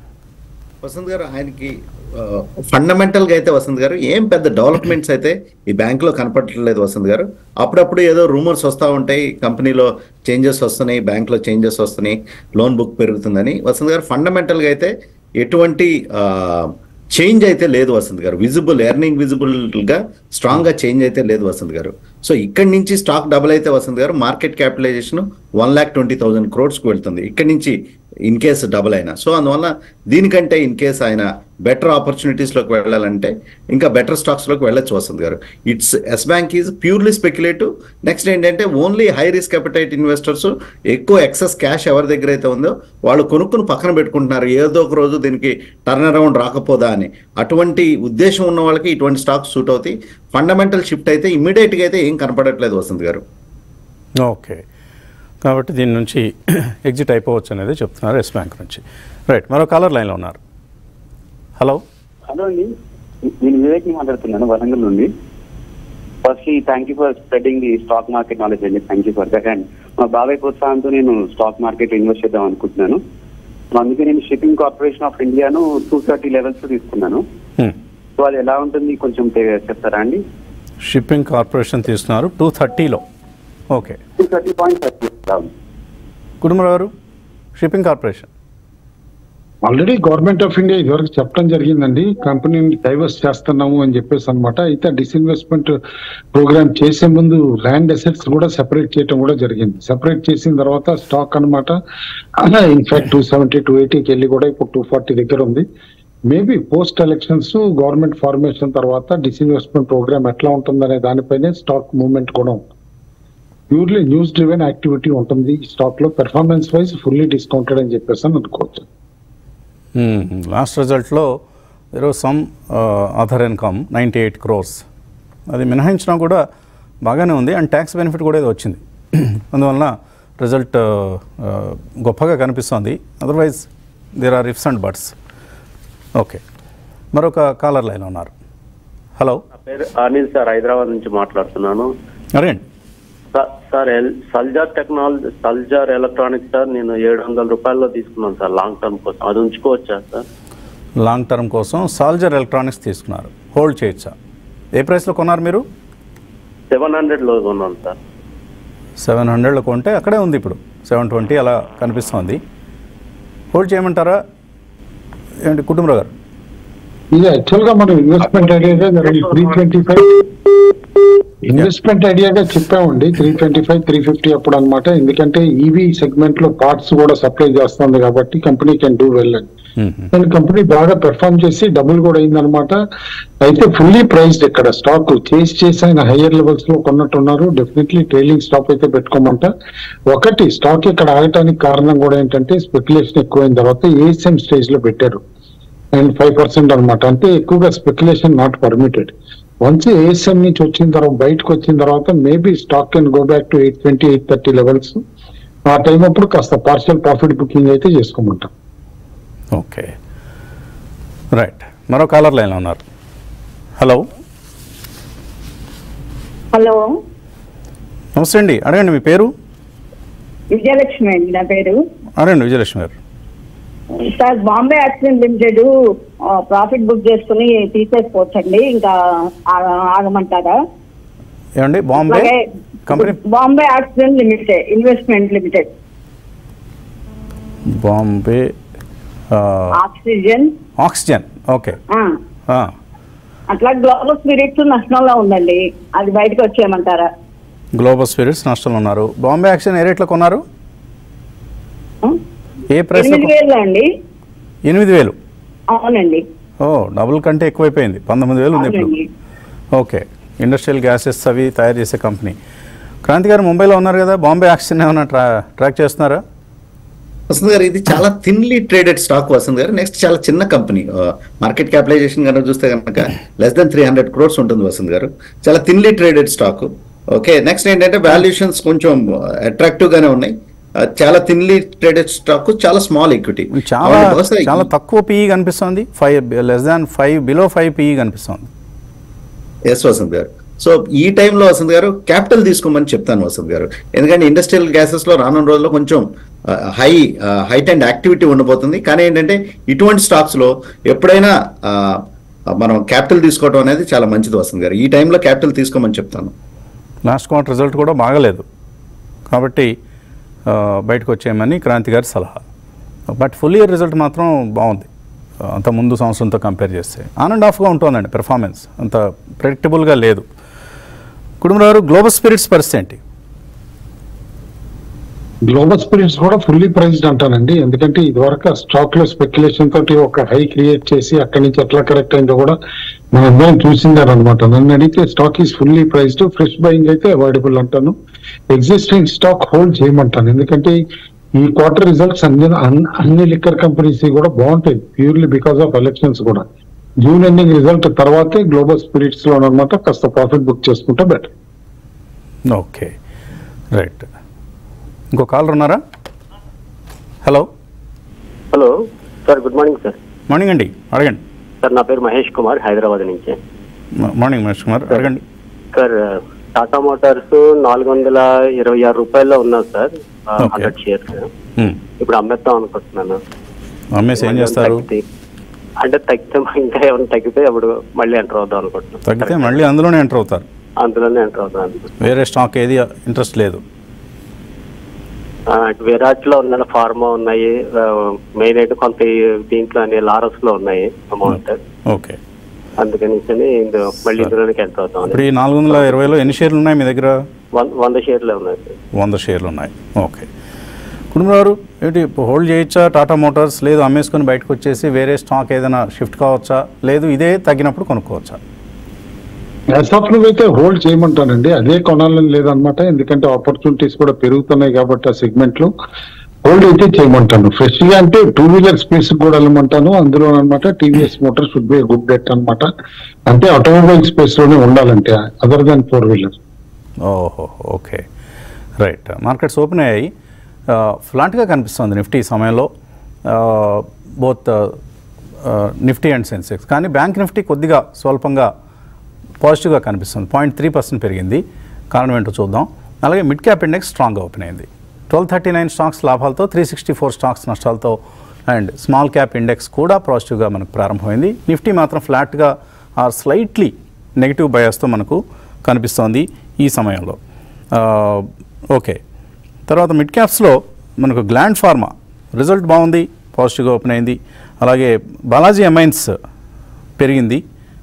వసంత్ గారు ఆయనకి ఫండమెంటల్ గా అయితే వసంత్ గారు ఏం పెద్ద డెవలప్మెంట్స్ అయితే ఈ బ్యాంక్ లో కనపడట్లేదు వసంత్ గారు అప్పుడప్పుడు ఏదో రూమర్స్ వస్తూ ఉంటాయి కంపెనీలో చేంజెస్ వస్తున్నాయి బ్యాంక్ లో చేంజెస్ వస్తున్నాయి లోన్ బుక్ పెరుగుతుందని వసంత్ గారు ఫండమెంటల్ గా అయితే ఎటువంటి చేంజ్ అయితే లేదు వసంత్ గారు విజిబుల్ ఎర్నింగ్ విజిబుల్ గా స్ట్రాంగ్ గా చేంజ్ అయితే లేదు వసంత్ గారు సో ఇక్కడి నుంచి స్టాక్ డబుల్ అయితే వసంత్ గారు market capitalization one lakh twenty thousand crores కు వెళ్తుంది ఇక్కడి నుంచి ఇన్ కేస్ డబుల్ అయినా సో అందువల్ల దీనికంటే ఇన్ కేస్ ఆయన బెటర్ ఆపర్చునిటీస్ లోకి వెళ్ళాలంటే ఇంకా బెటర్ స్టాక్స్ లోకి వెళ్ళొచ్చు వసంత్ గారు it's Yes bank is purely speculative next ఏంటంటే only high risk appetite investors ఎక్కువ ఎక్సెస్ క్యాష్ ఎవరి దగ్గర అయితే ఉందో వాళ్ళు కొనుక్కుని పక్కన పెట్టుకుంటున్నారు ఏదో ఒక రోజు దీనికి టర్న్ అరౌండ్ రాకపోదా అని అటువంటి ఉద్దేశం ఉన్న వాళ్ళకి ఇటువంటి స్టాక్స్ సూట్ అవుతాయి ఫండమెంటల్ షిఫ్ట్ అయితే ఇమీడియట్ గా అయితే ఏం కనపడట్లేదు వసంత్ గారు ఓకే కాబట్టి దీని నుంచి ఎగ్జిట్ అయిపోవచ్చు అనేది చెప్తున్నారు ఎస్ బ్యాంక్ నుంచి రైట్ మరో కాలర్ లైన్లో ఉన్నారు హలో హలో అండి నేను వివేక్ మాట్లాడుతున్నాను వరంగల్ నుండి first thank you for spreading the stock market knowledge అండి thank you for that and మా బాబాయ్ ప్రోత్సాహంతో నేను స్టాక్ మార్కెట్ ఇన్వెస్ట్ చేద్దాం అనుకుంటున్నాను అందుకే నేను షిప్పింగ్ కార్పొరేషన్ ఆఫ్ ఇండియాను టూ థర్టీ లెవెల్స్ తీసుకున్నాను సో అది ఎలా ఉంటుంది కొంచెం తె- చెప్తారా అండి షిప్పింగ్ కార్పొరేషన్ తీస్తున్నారు టూ థర్టీలో okay two thirty point thirty Kutumbarao గారు shipping corporation already government of India ఇదివరకు చెప్పడం జరిగిందండి కంపెనీని డైవర్స్ చేస్తున్నాము అని చెప్పేసి అనమాట అయితే డిస్ఇన్వెస్ట్మెంట్ ప్రోగ్రామ్ చేసే ముందు ల్యాండ్ అసెట్స్ కూడా సెపరేట్ చేయడం కూడా జరిగింది సెపరేట్ చేసిన తర్వాత స్టాక్ అనమాట ఇన్ఫాక్ట్ టూ సెవెంటీ టూ ఎయిటీకి వెళ్ళి కూడా ఇప్పుడు టూ ఫార్టీ దగ్గర ఉంది maybe post elections government formation తర్వాత డిస్ఇన్వెస్ట్మెంట్ ప్రోగ్రామ్ ఎట్లా ఉంటుందనే దానిపైనే స్టాక్ మూవ్మెంట్ కూడా ఉంటుంది ప్యూర్లీ న్యూస్ డ్రివెన్ యాక్టివిటీ ఉంటుంది ఈ స్టాక్ లో పెర్ఫార్మెన్స్ వైజ్ ఫుల్లీ డిస్కౌంటెడ్ అని చెప్పేసి అని అనుకోవచ్చు లాస్ట్ రిజల్ట్లో there was some other income ninety eight crores అది మినహాయించినా కూడా బాగానే ఉంది అండ్ ట్యాక్స్ బెనిఫిట్ కూడా ఏదో వచ్చింది అందువలన రిజల్ట్ గొప్పగా కనిపిస్తోంది otherwise there are ifs and buts okay మరొక కాలర్ లైన్ ఉన్నారు హలో నా పేరు అనిల్ సార్ హైదరాబాద్ నుంచి మాట్లాడుతున్నాను అరేండి సా- సార్ ఎల్- Salzer technology Salzer electronics sir నేను ఏడు వందల రూపాయల్లో తీసుకున్నాను సార్ లాంగ్ టర్మ్ కోసం అది ఉంచుకోవచ్చా సార్ లాంగ్ టర్మ్ కోసం సాల్జర్ ఎలక్ట్రానిక్స్ తీసుకున్నారు హోల్డ్ చేయొచ్చా ఏ ప్రైస్లో కొన్నారు మీరు సెవెన్ హండ్రెడ్లో కొన్నాను సార్ సెవెన్ హండ్రెడ్లో కొంటే అక్కడే ఉంది ఇప్పుడు సెవెన్ ట్వంటీ అలా కనిపిస్తోంది హోల్డ్ చేయమంటారా ఏంటి కుటుంబరావు గారు ఇది యాక్చువల్ గా మనం ఇన్వెస్ట్మెంట్ ఐడియాగా త్రీ ట్వంటీ ఫైవ్ ఇన్వెస్ట్మెంట్ ఐడియాగా చెప్పామండి three twenty five three fifty అప్పుడు అనమాట ఎందుకంటే ఈవీ సెగ్మెంట్ లో పార్ట్స్ కూడా సప్లై చేస్తుంది కాబట్టి కంపెనీ కెన్ డూ వెల్ అని అండ్ కంపెనీ బాగా పెర్ఫామ్ చేసి డబుల్ కూడా అయిందనమాట అయితే ఫుల్లీ ప్రైస్డ్ ఇక్కడ స్టాక్ చేసి చేసి ఆయన హయ్యర్ లెవెల్స్ లో కొన్నట్టున్నారు డెఫినెట్లీ ట్రైలింగ్ స్టాప్ అయితే పెట్టుకోమంట ఒకటి స్టాక్ ఇక్కడ ఆగటానికి కారణం కూడా ఏంటంటే స్పెక్యులేషన్ ఎక్కువైన తర్వాత ఏఎస్ఎం స్టేజ్ లో పెట్టారు అండ్ ఫైవ్ పర్సెంట్ అనమాట అంటే ఎక్కువగా speculation not permitted once ASM నుంచి వచ్చిన తర్వాత బయటకు వచ్చిన తర్వాత maybe stock can go back to eight twenty eight thirty levels ఆ టైం అప్పుడు కాస్త పార్షియల్ ప్రాఫిట్ బుకింగ్ అయితే చేసుకోమంటాం ఓకే రైట్ మరో కాలర్ లైన్లో ఉన్నారు హలో హలో నమస్తే అండి అడగండి మీ పేరు విజయలక్ష్మి అండి నా పేరు అడగండి విజయలక్ష్మి గారు sir Bombay accident limited profit book చేసుకుని తీసేసుకోవచ్చండి ఇంకా ఆ- ఆగమంటారా ఏమండి బాంబే అలాగే company Bombay accident limited investment limited Bombay ఆ, ఆక్సిజన్ ఆక్సిజన్ ఓకే ఆ, ఆ, అట్లా గ్లోబల్ స్పిరిట్స్ నష్టంలో ఉందండి అది బయటకు వచ్చేయమంటారా గ్లోబల్ స్పిరిట్స్ నష్టంలో ఉన్నారు బాంబే యాక్షన్ ఏ రేట్లో కొన్నారు ఆ? ఏ ప్రైస్లో ఎనిమిది వేలు అండి ఎనిమిది వేలు అవునండి ఓ డబుల్ కంటే ఎక్కువైపోయింది పంతొమ్మిది వేలు ఉంది ఇప్పుడు అవునండి ఓకే ఇండస్ట్రియల్ గ్యాసెస్ అవి తయారు చేసే కంపెనీ క్రాంతి గారు ముంబైలో ఉన్నారు కదా బాంబే యాక్షన్ ఏమైనా ట్రా ట్రాక్ చేస్తున్నారా వసంత్ గారు ఇది చాలా థిన్లీ ట్రేడెడ్ స్టాక్ వసంత్ గారు నెక్స్ట్ చాలా చిన్న కంపెనీ మార్కెట్ క్యాపిటలైజేషన్ కనుక చూస్తే కనుక less than three hundred crores ఉంటుంది వసంత్ గారు చాలా thinly traded stock okay next ఏంటంటే వాల్యుయేషన్స్ కొంచెం అట్రాక్టివ్ గానే ఉన్నాయి ఆ, చాలా థిన్లీ ట్రేడెడ్ స్టాక్ చాలా స్మాల్ ఈక్విటీ చాలా చాలా తక్కువ పీఈ కనిపిస్తుంది five less than five below five PE కనిపిస్తుంది ఎస్ వసంత్ గారు సో ఈ టైంలో వసంత్ గారు క్యాపిటల్ తీసుకోమని చెప్తాను వసంత్ గారు ఎందుకంటే ఇండస్ట్రియల్ గ్యాసెస్ లో రానున్న రోజుల్లో కొంచెం హై హైట్ అండ్ యాక్టివిటీ ఉండబోతుంది కానీ ఏంటంటే ఇటువంటి స్టాక్స్ లో ఎప్పుడైనా ఆ, మనం క్యాపిటల్ తీసుకోవడం అనేది చాలా మంచిది వసంత్ గారు ఈ టైంలో క్యాపిటల్ తీసుకోమని చెప్తాను లాస్ట్ క్వార్టర్ రిజల్ట్ కూడా బాగలేదు కాబట్టి ఆ, బయటకు వచ్చేయమని క్రాంతి గారి సలహా బట్ ఫుల్ ఇయర్ రిజల్ట్ మాత్రం బాగుంది ఆ, అంత ముందు సంవత్సరంతో కంపేర్ చేస్తే ఆన్ అండ్ ఆఫ్గా ఉంటుందండి పెర్ఫార్మెన్స్ అంత ప్రెడిక్టబుల్గా లేదు కుటుంబరావు గ్లోబల్ స్పిరిట్స్ పరిస్థితి ఏంటి గ్లోబల్ స్పిరిట్స్ కూడా ఫుల్లీ ప్రైజ్డ్ అంటానండి ఎందుకంటే ఇదివరకు స్టాక్ లో స్పెక్యులేషన్ తోటి ఒక హై క్రియేట్ చేసి అక్కడి నుంచి ఎట్లా కరెక్ట్ అయిందో కూడా మనం అందరం చూసిందారనమాట నన్ను అడిగితే stock is fully priced fresh buying అయితే అవైలబుల్ అంటాను ఎగ్జిస్టింగ్ స్టాక్ హోల్డ్ చేయమంటాను ఎందుకంటే ఈ క్వార్టర్ రిజల్ట్స్ అన్ని అన్- అన్ని లిక్కర్ కంపెనీస్ కూడా బాగుంటాయి ప్యూర్లీ బికాస్ ఆఫ్ ఎలక్షన్స్ కూడా జూన్ ఎండింగ్ రిజల్ట్ తర్వాతే గ్లోబల్ స్పిరిట్స్ లో అనమాట కాస్త ప్రాఫిట్ బుక్ చేసుకుంటే బెటర్ ఓకే రైట్ ఇంకో కాలర్ ఉన్నారా hello hello sir good morning sir morning అండి అడగండి సార్ నా పేరు మహేష్ కుమార్ హైదరాబాద్ నుంచి మ- మార్నింగ్ మహేష్ కుమార్ అడగండి సార్ టాటా మోటార్స్ నాలుగు వందల ఇరవై ఆరు రూపాయల్లో ఉన్నది sir Okay. Hundred shares Hmm. ఇప్పుడు అమ్మేద్దాం అనుకుంటున్నాను అమ్మేసి ఏం చేస్తారు తగ్గితే- అంటే తగ్గితే ఇంకా ఏమైనా తగ్గితే అప్పుడు మళ్ళీ ఎంటర్ అవుదాం అనుకుంటున్నాను తగ్గితే మళ్ళీ అందులోనే ఎంటర్ అవుతారు అందులోనే ఎంటర్ అవుదాం అనుకుంటున్నాను వేరే స్టాక్ ఏది ఇంట్రెస్ట్ లేదు ఆ, విరాట్ లో ఉన్న ఫార్మా ఉన్నాయి మెయిన్ అయితే కొంత ఈ దీంట్లో అన్ని లారస్ లో ఉన్నాయి అమౌంట్ ఓకే అందుకని ఇందు మళ్ళీ ఇందులోనికి ఎంటర్ అవుతాం ఇప్పుడు ఈ నాలుగు వందల ఇరవైలో ఎన్ని షేర్లు ఉన్నాయి మీ దగ్గర వంద వంద షేర్లే ఉన్నాయి సార్ వంద షేర్లు ఉన్నాయి ఓకే కుటుంబారు ఏంటి హోల్డ్ చేయొచ్చా టాటా మోటార్స్ లేదు అమ్మేసుకొని బయటకు వచ్చేసి వేరే స్టాక్ ఏదైనా షిఫ్ట్ కావచ్చా లేదు ఇదే తగ్గినప్పుడు కొనుక్కోవచ్చా యాజ్ ఆఫ్ అయితే హోల్డ్ చేయమంటానండి అదే కొనాలని లేదనమాట ఎందుకంటే ఆపర్చునిటీస్ కూడా పెరుగుతున్నాయి కాబట్టి ఆ సెగ్మెంట్ లో హోల్డ్ అయితే చేయమంటాను ఫ్రెష్ గా అంటే టూ వీలర్ స్పేస్ కూడా వెళ్ళమంటాను అందులో అనమాట TVS motor should be good bet అనమాట అంటే ఆటోమొబైల్ స్పేస్ లోనే ఉండాలంటే అదర్ దాన్ ఫోర్ వీలర్ ఓహో ఓకే రైట్ మార్కెట్స్ ఓపెన్ అయ్యాయి ఫ్లాట్గా కనిపిస్తుంది నిఫ్టీ ఈ సమయంలో బోత్ నిఫ్టీ అండ్ సెన్సెక్స్ కానీ బ్యాంక్ నిఫ్టీ కొద్దిగా స్వల్పంగా పాజిటివ్గా కనిపిస్తుంది పాయింట్ త్రీ పర్సెంట్ పెరిగింది కారణం ఏంటో చూద్దాం అలాగే మిడ్ క్యాప్ ఇండెక్స్ స్ట్రాంగ్గా ఓపెన్ అయింది ట్వెల్వ్ థర్టీ నైన్ స్టాక్స్ లాభాలతో త్రీ సిక్స్టీ ఫోర్ స్టాక్స్ నష్టాలతో అండ్ స్మాల్ క్యాప్ ఇండెక్స్ కూడా పాజిటివ్గా మనకు ప్రారంభమైంది నిఫ్టీ మాత్రం ఫ్లాట్గా ఆర్ స్లైట్లీ నెగిటివ్ బయాస్తో మనకు కనిపిస్తోంది ఈ సమయంలో ఆ, ఓకే తర్వాత మిడ్ క్యాప్స్లో మనకు గ్లాండ్ ఫార్మా రిజల్ట్ బాగుంది పాజిటివ్గా ఓపెన్ అయింది అలాగే బాలాజీ అమైన్స్ పెరిగింది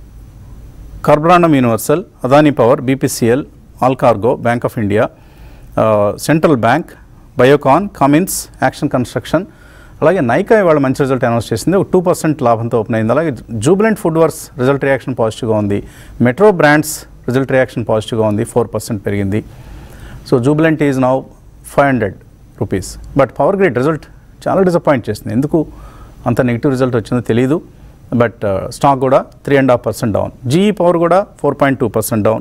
Carborundum Universal Adani Power BPCL Allcargo Bank of India ఆ, Central Bank Biocon Cummins Action Construction అలాగే నైకా ఇవాళ మంచి రిజల్ట్ అనౌన్స్ చేసింది ఒక టూ పర్సెంట్ లాభంతో ఓపెన్ అయింది అలాగే Jubilant food Works result reaction పాజిటివ్గా ఉంది మెట్రో బ్రాండ్స్ రిజల్ట్ రియాక్షన్ పాజిటివ్గా ఉంది ఫోర్ పర్సెంట్ పెరిగింది so Jubilant is now five hundred rupees but Power Grid result చాలా డిసప్పాయింట్ చేసింది ఎందుకు అంత నెగిటివ్ రిజల్ట్ వచ్చిందో తెలియదు బట్ స్టాక్ కూడా three and half percent down GE Power కూడా four point two percent down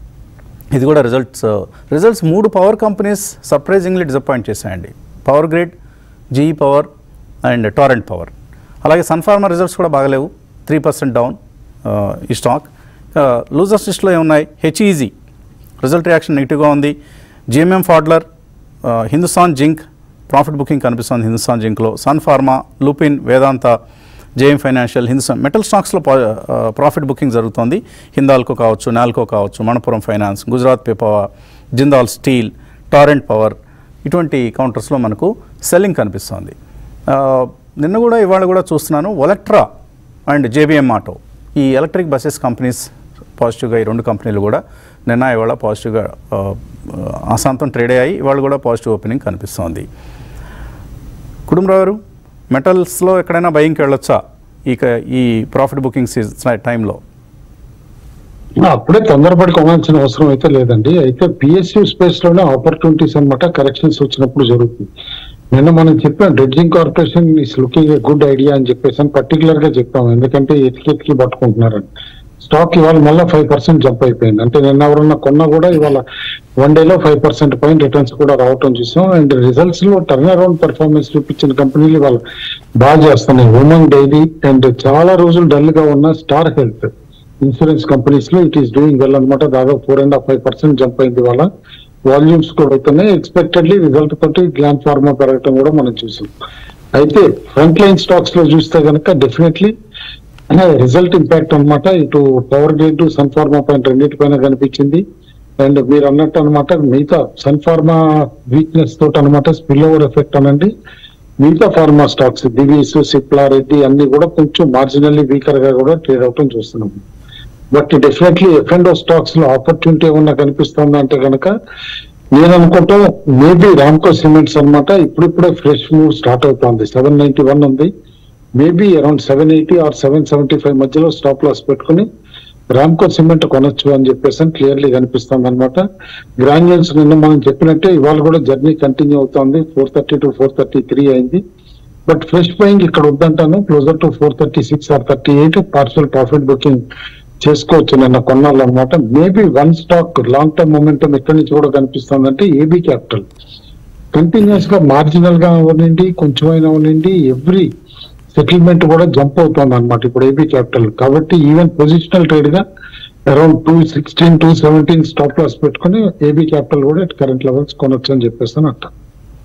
ఇది కూడా రిజల్ట్స్ రిజల్ట్స్ మూడు పవర్ కంపెనీస్ సర్ప్రైజింగ్లీ డిసప్పాయింట్ చేశాయండి Power Grid GE power and torrent Power అలాగే సన్ఫార్మా రిజల్ట్స్ కూడా బాగలేవు త్రీ పర్సెంట్ డౌన్ ఈ స్టాక్ లూజర్స్ లిస్ట్లో ఏమున్నాయి హెచ్ఈజీ రిజల్ట్ రియాక్షన్ నెగిటివ్గా ఉంది GMM Pfaudler Hindustan Zinc profit booking కనిపిస్తుంది హిందుస్థాన్ జింక్లో Sun Pharma Lupin Vedanta JM Financial Hindustan Metal స్టాక్స్లో ప్రాఫిట్ బుకింగ్ జరుగుతోంది హిందాల్కో కావచ్చు నాల్కో కావచ్చు Manappuram Finance Gujarat Pipavav Jindal Steel Torrent Power ఇటువంటి కౌంటర్స్లో మనకు సెల్లింగ్ కనిపిస్తోంది ఆ, నిన్న కూడా ఇవాళ కూడా చూస్తున్నాను ఒలెక్ట్రా అండ్ జేబిఎం ఆటో ఈ ఎలక్ట్రిక్ బస్సెస్ కంపెనీస్ పాజిటివ్గా ఈ రెండు కంపెనీలు కూడా నిన్న ఇవాళ పాజిటివ్గా ఆ, ఆశాంతం ట్రేడ్ అయ్యాయి ఇవాళ కూడా పాజిటివ్ ఓపెనింగ్ కనిపిస్తోంది కుటుంబరావు గారు మెటల్స్లో ఎక్కడైనా బయింగ్కి వెళ్ళొచ్చా ఇక ఈ ప్రాఫిట్ బుకింగ్ సీజన్ టైంలో అప్పుడే తొందరపడి కొనాల్సిన అవసరం అయితే లేదండి అయితే పిఎస్యూ స్పేస్ లోనే ఆపర్చునిటీస్ అన్నమాట కరెక్షన్స్ వచ్చినప్పుడు జరుగుతుంది నిన్న మనం చెప్పాం Dredging Corporation is looking a good idea అని చెప్పేసి అని పర్టికులర్ గా చెప్పాం ఎందుకంటే ఎతికి ఎతికి పట్టుకుంటున్నారని స్టాక్ ఇవాళ మళ్ళీ ఫైవ్ పర్సెంట్ జంప్ అయిపోయింది అంటే నిన్న ఎవరన్నా కొన్నా కూడా ఇవాళ వన్ డేలో ఫైవ్ పర్సెంట్ పైన రిటర్న్స్ కూడా రావటం చూసాం అండ్ రిజల్ట్స్ లో టర్న్ అరౌండ్ పర్ఫార్మెన్స్ చూపించిన కంపెనీలు ఇవాళ బాగా చేస్తున్నాయి ఉమెన్ డైలీ అండ్ చాలా రోజులు డల్ గా ఉన్న స్టార్ హెల్త్ ఇన్సూరెన్స్ కంపెనీస్ లో ఇట్ ఈస్ డూయింగ్ వెల్ అనమాట దాదాపు four and half five percent jump అయింది వాళ్ళ వాల్యూమ్స్ కూడా అవుతున్నాయి ఎక్స్పెక్టెడ్లీ రిజల్ట్ తోటి గ్లాన్ ఫార్మా పెరగటం కూడా మనం చూసాం అయితే ఫ్రంట్ లైన్ స్టాక్స్ లో చూస్తే కనుక డెఫినెట్లీ రిజల్ట్ ఇంపాక్ట్ అన్నమాట ఇటు పవర్ గ్రిడ్ సన్ ఫార్మా పైన రెండింటిపైన కనిపించింది అండ్ మీరు అన్నట్టు అనమాట మిగతా సన్ ఫార్మా వీక్నెస్ తోటి అనమాట స్పిల్ ఓవర్ ఎఫెక్ట్ అనండి మిగతా pharma stocks Divi's Cipla Reddy అన్ని కూడా కొంచెం మార్జినల్లీ వీకర్ గా కూడా ట్రేడ్ అవటం చూస్తున్నాం but definitely F and stocks లో ఆపర్చునిటీ ఏమన్నా కనిపిస్తుందా అంటే కనుక నేను అనుకుంటా మేబీ రామ్కో సిమెంట్స్ అన్నమాట ఇప్పుడిప్పుడే ఫ్రెష్ మూవ్ స్టార్ట్ అవుతోంది సెవెన్ నైన్టీ వన్ ఉంది maybe around seven eighty or seven seventy five మధ్యలో స్టాప్ లాస్ పెట్టుకుని రామ్కో సిమెంట్ కొనొచ్చు అని చెప్పేసి క్లియర్లీ కనిపిస్తుంది అనమాట గ్రాన్యుల్స్ నిన్న మనం చెప్పినట్టే ఇవాళ కూడా జర్నీ కంటిన్యూ అవుతోంది four thirty two four thirty three అయింది బట్ ఫ్రెష్ బయింగ్ ఇక్కడ వద్దంటాను closer to four thirty six or thirty eight partial profit booking చేసుకోవచ్చు నిన్న కొన్నాళ్ళు అనమాట maybe one stock long term momentum ఎక్కడి నుంచి కూడా కనిపిస్తుందంటే ఏబీ క్యాపిటల్ కంటిన్యూస్ గా మార్జినల్ గా ఉండండి కొంచెమైనా ఉండండి ఎవ్రీ సెటిల్మెంట్ కూడా జంప్ అవుతుంది అనమాట ఇప్పుడు ఏబీ క్యాపిటల్ కాబట్టి ఈవెన్ పొజిషనల్ ట్రేడ్ గా around two sixteen two seventeen stop loss పెట్టుకుని ఏబీ క్యాపిటల్ కూడా ఎట్ కరెంట్ లెవెల్స్ కొనొచ్చు అని చెప్పేసి అని అంటారు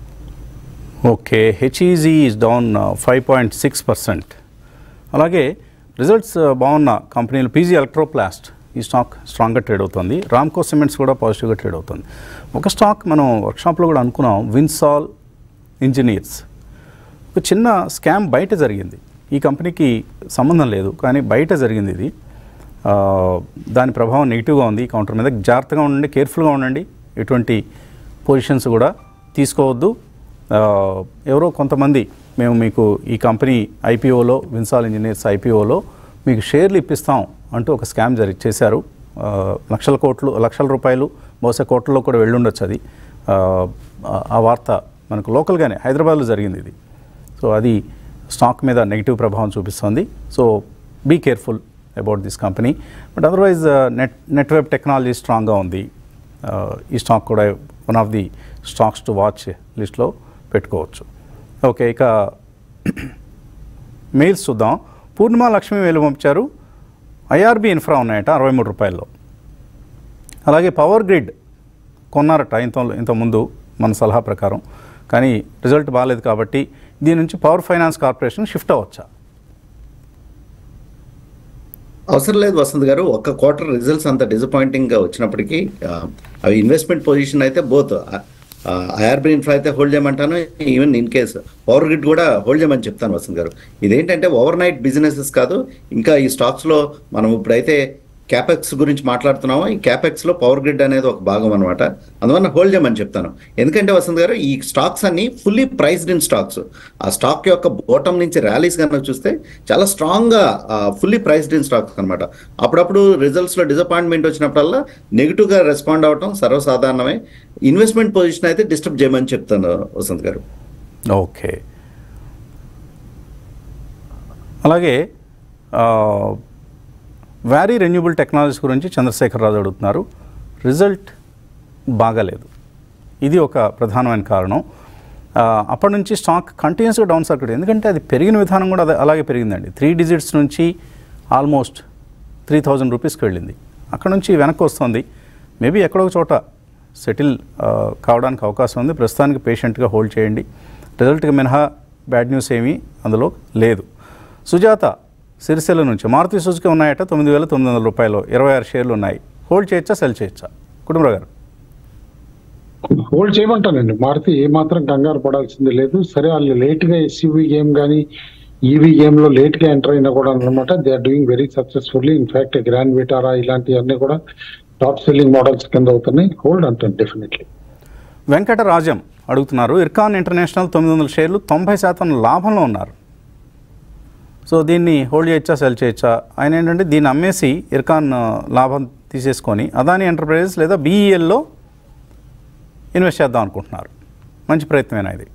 okay HEG is down five point six percent అలాగే రిజల్ట్స్ బాగున్న కంపెనీలు పీజీ ఎలక్ట్రోప్లాస్ట్ ఈ స్టాక్ స్ట్రాంగ్గా ట్రేడ్ అవుతుంది రామ్కో సిమెంట్స్ కూడా పాజిటివ్గా ట్రేడ్ అవుతుంది ఒక స్టాక్ మనం వర్క్షాప్లో కూడా అనుకున్నాం విన్సాల్ ఇంజనీర్స్ ఒక చిన్న స్కామ్ బయట జరిగింది ఈ కంపెనీకి సంబంధం లేదు కానీ బయట జరిగింది ఇది ఆ, దాని ప్రభావం నెగిటివ్గా ఉంది ఈ కౌంటర్ మీద జాగ్రత్తగా ఉండండి కేర్ఫుల్గా ఉండండి ఎటువంటి పొజిషన్స్ కూడా తీసుకోవద్దు ఆ, ఎవరో కొంతమంది మేము మీకు ఈ కంపెనీ ఐపీఓలో విన్సాల్ ఇంజనీర్స్ ఐపీఓలో మీకు షేర్లు ఇప్పిస్తాం అంటూ ఒక స్కామ్ జరి చేశారు ఆ, లక్షల కోట్లు లక్షల రూపాయలు బహుశా కోట్లలో కూడా వెళ్ళుండొచ్చు అది ఆ, ఆ వార్త మనకు లోకల్గానే హైదరాబాద్లో జరిగింది ఇది సో అది స్టాక్ మీద నెగిటివ్ ప్రభావం చూపిస్తుంది so be careful about this company but otherwise net Netweb Technology స్ట్రాంగ్గా ఉంది Uh, ఈ స్టాక్ కూడా one of the stocks to watch లిస్ట్లో పెట్టుకోవచ్చు ఓకే ఇక మెయిల్స్ చూద్దాం పూర్ణిమ లక్ష్మి వేలు పంపించారు ఐఆర్బి ఇన్ఫ్రా ఉన్నాయట అరవై మూడు రూపాయల్లో అలాగే పవర్ గ్రిడ్ కొన్నారట ఇంత ఇంతకుముందు మన సలహా ప్రకారం కానీ రిజల్ట్ బాగాలేదు కాబట్టి దీని నుంచి పవర్ ఫైనాన్స్ కార్పొరేషన్ షిఫ్ట్ అవ్వచ్చా అవసరం లేదు వసంత్ గారు ఒక్క క్వార్టర్ రిజల్ట్స్ అంత డిసప్పాయింటింగ్ గా వచ్చినప్పటికీ ఆ, అవి ఇన్వెస్ట్మెంట్ పొజిషన్ అయితే బోత్ ఐఆర్బి ఇన్ఫ్రా అయితే హోల్డ్ చేయమంటాను even in case Power Grid కూడా హోల్డ్ చేయమని చెప్తాను వసంత్ గారు ఇదేంటంటే ఓవర్ నైట్ బిజినెసెస్ కాదు ఇంకా ఈ స్టాక్స్ లో మనం ఇప్పుడైతే క్యాపెక్స్ గురించి మాట్లాడుతున్నాము ఈ క్యాపెక్స్ లో పవర్ గ్రిడ్ అనేది ఒక భాగం అనమాట అందువల్ల హోల్డ్ చేయమని చెప్తాను ఎందుకంటే వసంత్ గారు ఈ స్టాక్స్ అన్ని ఫుల్లీ ప్రైస్డ్ ఇన్ స్టాక్స్ ఆ స్టాక్ యొక్క బోటం నుంచి ర్యాలీస్ కనుక చూస్తే చాలా స్ట్రాంగ్ గా ఫుల్లీ ప్రైస్డ్ ఇన్ స్టాక్స్ అనమాట అప్పుడప్పుడు రిజల్ట్స్ లో డిసప్పాయింట్మెంట్ వచ్చినప్పుడల్లా నెగిటివ్ గా రెస్పాండ్ అవటం సర్వసాధారణమే ఇన్వెస్ట్మెంట్ పొజిషన్ అయితే డిస్టర్బ్ చేయమని చెప్తాను వసంత్ గారు ఓకే అలాగే వ్యారీ రెన్యూబుల్ టెక్నాలజీస్ గురించి చంద్రశేఖర్ రాజు అడుగుతున్నారు రిజల్ట్ బాగాలేదు ఇది ఒక ప్రధానమైన కారణం ఆ, అప్పటి నుంచి స్టాక్ కంటిన్యూస్గా డౌన్ సర్క్యూట్ ఎందుకంటే అది పెరిగిన విధానం కూడా అదే అలాగే పెరిగిందండి త్రీ డిజిట్స్ నుంచి ఆల్మోస్ట్ త్రీ థౌజండ్ రూపీస్కి వెళ్ళింది అక్కడ నుంచి వెనక్కి వస్తుంది మేబీ ఎక్కడో ఒక చోట సెటిల్ కావడానికి అవకాశం ఉంది ప్రస్తుతానికి పేషెంట్గా హోల్డ్ చేయండి రిజల్ట్కి మినహా బ్యాడ్ న్యూస్ ఏమీ అందులో లేదు సుజాత సిరిసిల్ల నుంచి మారుతి సుజుకి ఉన్నాయట తొమ్మిది వేల తొమ్మిది వందల రూపాయలు ఇరవై ఆరు షేర్లు ఉన్నాయి హోల్డ్ చేయొచ్చా సెల్ చేయొచ్చా కుటుంబరావు గారు హోల్డ్ చేయమంటానండి మారుతి ఏ మాత్రం కంగారు పడాల్సింది లేదు సరే వాళ్ళు లేట్ గా ఎస్యూవీ గేమ్ కానీ ఈవీ గేమ్ లో లేట్ గా ఎంటర్ అయినా కూడా అనమాట they are doing very successfully in fact Grand Vitara ఇలాంటివన్నీ కూడా టాప్ సెల్లింగ్ మోడల్స్ కింద అవుతున్నాయి హోల్డ్ అంటాను డెఫినెట్లీ వెంకటరాజం అడుగుతున్నారు ఇర్కాన్ ఇంటర్నేషనల్ తొమ్మిది వందల షేర్లు తొంభై శాతం లాభంలో ఉన్నారు సో దీన్ని హోల్డ్ చేయొచ్చా సెల్ చేయొచ్చా ఆయన ఏంటంటే దీన్ని అమ్మేసి ఇర్కాన్ ఆ, లాభం తీసేసుకొని అదాని ఎంటర్ప్రైజెస్ లేదా బీఈఎల్లో ఇన్వెస్ట్ చేద్దాం అనుకుంటున్నారు మంచి ప్రయత్నమేనా ఇది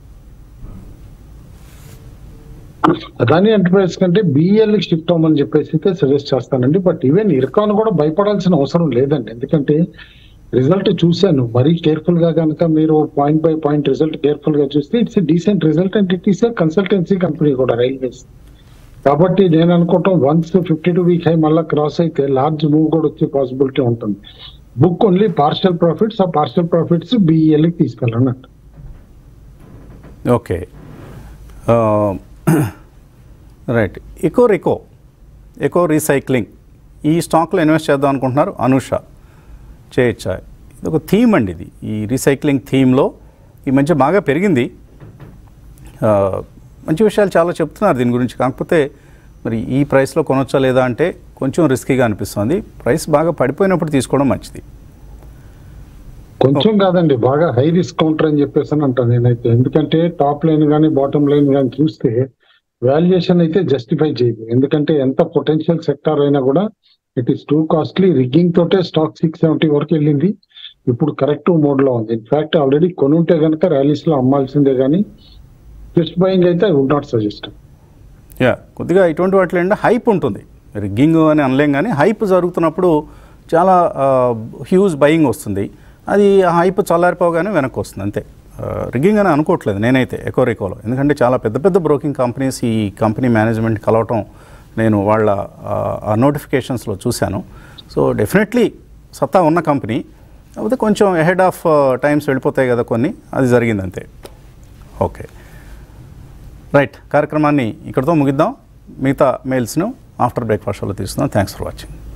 అదాని ఎంటర్ప్రైజ్ కంటే బిఎల్ షిఫ్ట్ అవ్వమని చెప్పేసి అయితే సజెస్ట్ చేస్తానండి బట్ ఈవెన్ ఇర్కాన్ కూడా భయపడాల్సిన అవసరం లేదండి ఎందుకంటే రిజల్ట్ చూశాను మరీ కేర్ఫుల్ గా కనుక మీరు point by point result careful గా చూస్తే it's decent result and it is consultancy company కూడా రైల్వేస్ కాబట్టి నేను అనుకోవటం once fifty two week high మళ్ళీ క్రాస్ అయితే లార్జ్ మూవ్ కూడా వచ్చే పాసిబిలిటీ ఉంటుంది బుక్ ఓన్లీ పార్షల్ ప్రాఫిట్స్ ఆ పార్షల్ ప్రాఫిట్స్ బిఈఎల్కి తీసుకెళ్ళాలన్నట్టు ఓకే రైట్ ఎకో రికో ఎకో రీసైక్లింగ్ ఈ స్టాక్లో ఇన్వెస్ట్ చేద్దాం అనుకుంటున్నారు అనుష చేయొచ్చా ఇది ఒక థీమ్ అండి ఇది ఈ రీసైక్లింగ్ థీమ్లో ఈ మధ్య బాగా పెరిగింది ఆ, మంచి విషయాలు చాలా చెప్తున్నారు దీని గురించి కాకపోతే మరి ఈ ప్రైస్లో కొనొచ్చా లేదా అంటే కొంచెం రిస్కీగా అనిపిస్తుంది ప్రైస్ బాగా పడిపోయినప్పుడు తీసుకోవడం మంచిది కొంచెం కాదండి బాగా హై రిస్క్ కౌంటర్ అని చెప్పేసి అని అంటాను నేనైతే ఎందుకంటే టాప్ లైన్ కానీ బాటమ్ లైన్ కానీ చూస్తే వాల్యుయేషన్ అయితే జస్టిఫై చేయదు ఎందుకంటే ఎంత పొటెన్షియల్ సెక్టార్ అయినా కూడా it is too costly rigging తోటే స్టాక్ సిక్స్ సెవెంటీ వరకు వెళ్ళింది ఇప్పుడు కరెక్ట్ మోడ్ లో ఉంది ఇన్ఫాక్ట్ ఆల్రెడీ కొనుంటే కనుక ర్యాలీస్ లో అమ్మాల్సిందే కానీ జస్ట్ బయింగ్ అయితే ఐ వుడ్ నాట్ సజెస్ట్ యా కొద్దిగా ఇటువంటి వాటిలో ఏంటంటే హైప్ ఉంటుంది రిగ్గింగ్ అని అనలేం కానీ హైప్ జరుగుతున్నప్పుడు చాలా హ్యూజ్ బయింగ్ వస్తుంది అది ఆ హైప్ చల్లారిపోగానే వెనక్కి వస్తుంది అంతే రిగ్గింగ్ అని అనుకోవట్లేదు నేనైతే ఎకో రికోలో ఎందుకంటే చాలా పెద్ద పెద్ద బ్రోకింగ్ కంపెనీస్ ఈ కంపెనీ మేనేజ్మెంట్ కలవటం నేను వాళ్ళ ఆ నోటిఫికేషన్స్లో చూశాను సో డెఫినెట్లీ సత్తా ఉన్న కంపెనీ కాకపోతే కొంచెం అహెడ్ ఆఫ్ టైమ్స్ వెళ్ళిపోతాయి కదా కొన్ని అది జరిగింది అంతే ఓకే రైట్ కార్యక్రమాన్ని ఇక్కడితో ముగిద్దాం మిగతా మెయిల్స్ను ఆఫ్టర్ బ్రేక్ఫాస్ట్లో తీసుకుందాం థ్యాంక్స్ ఫర్ వాచింగ్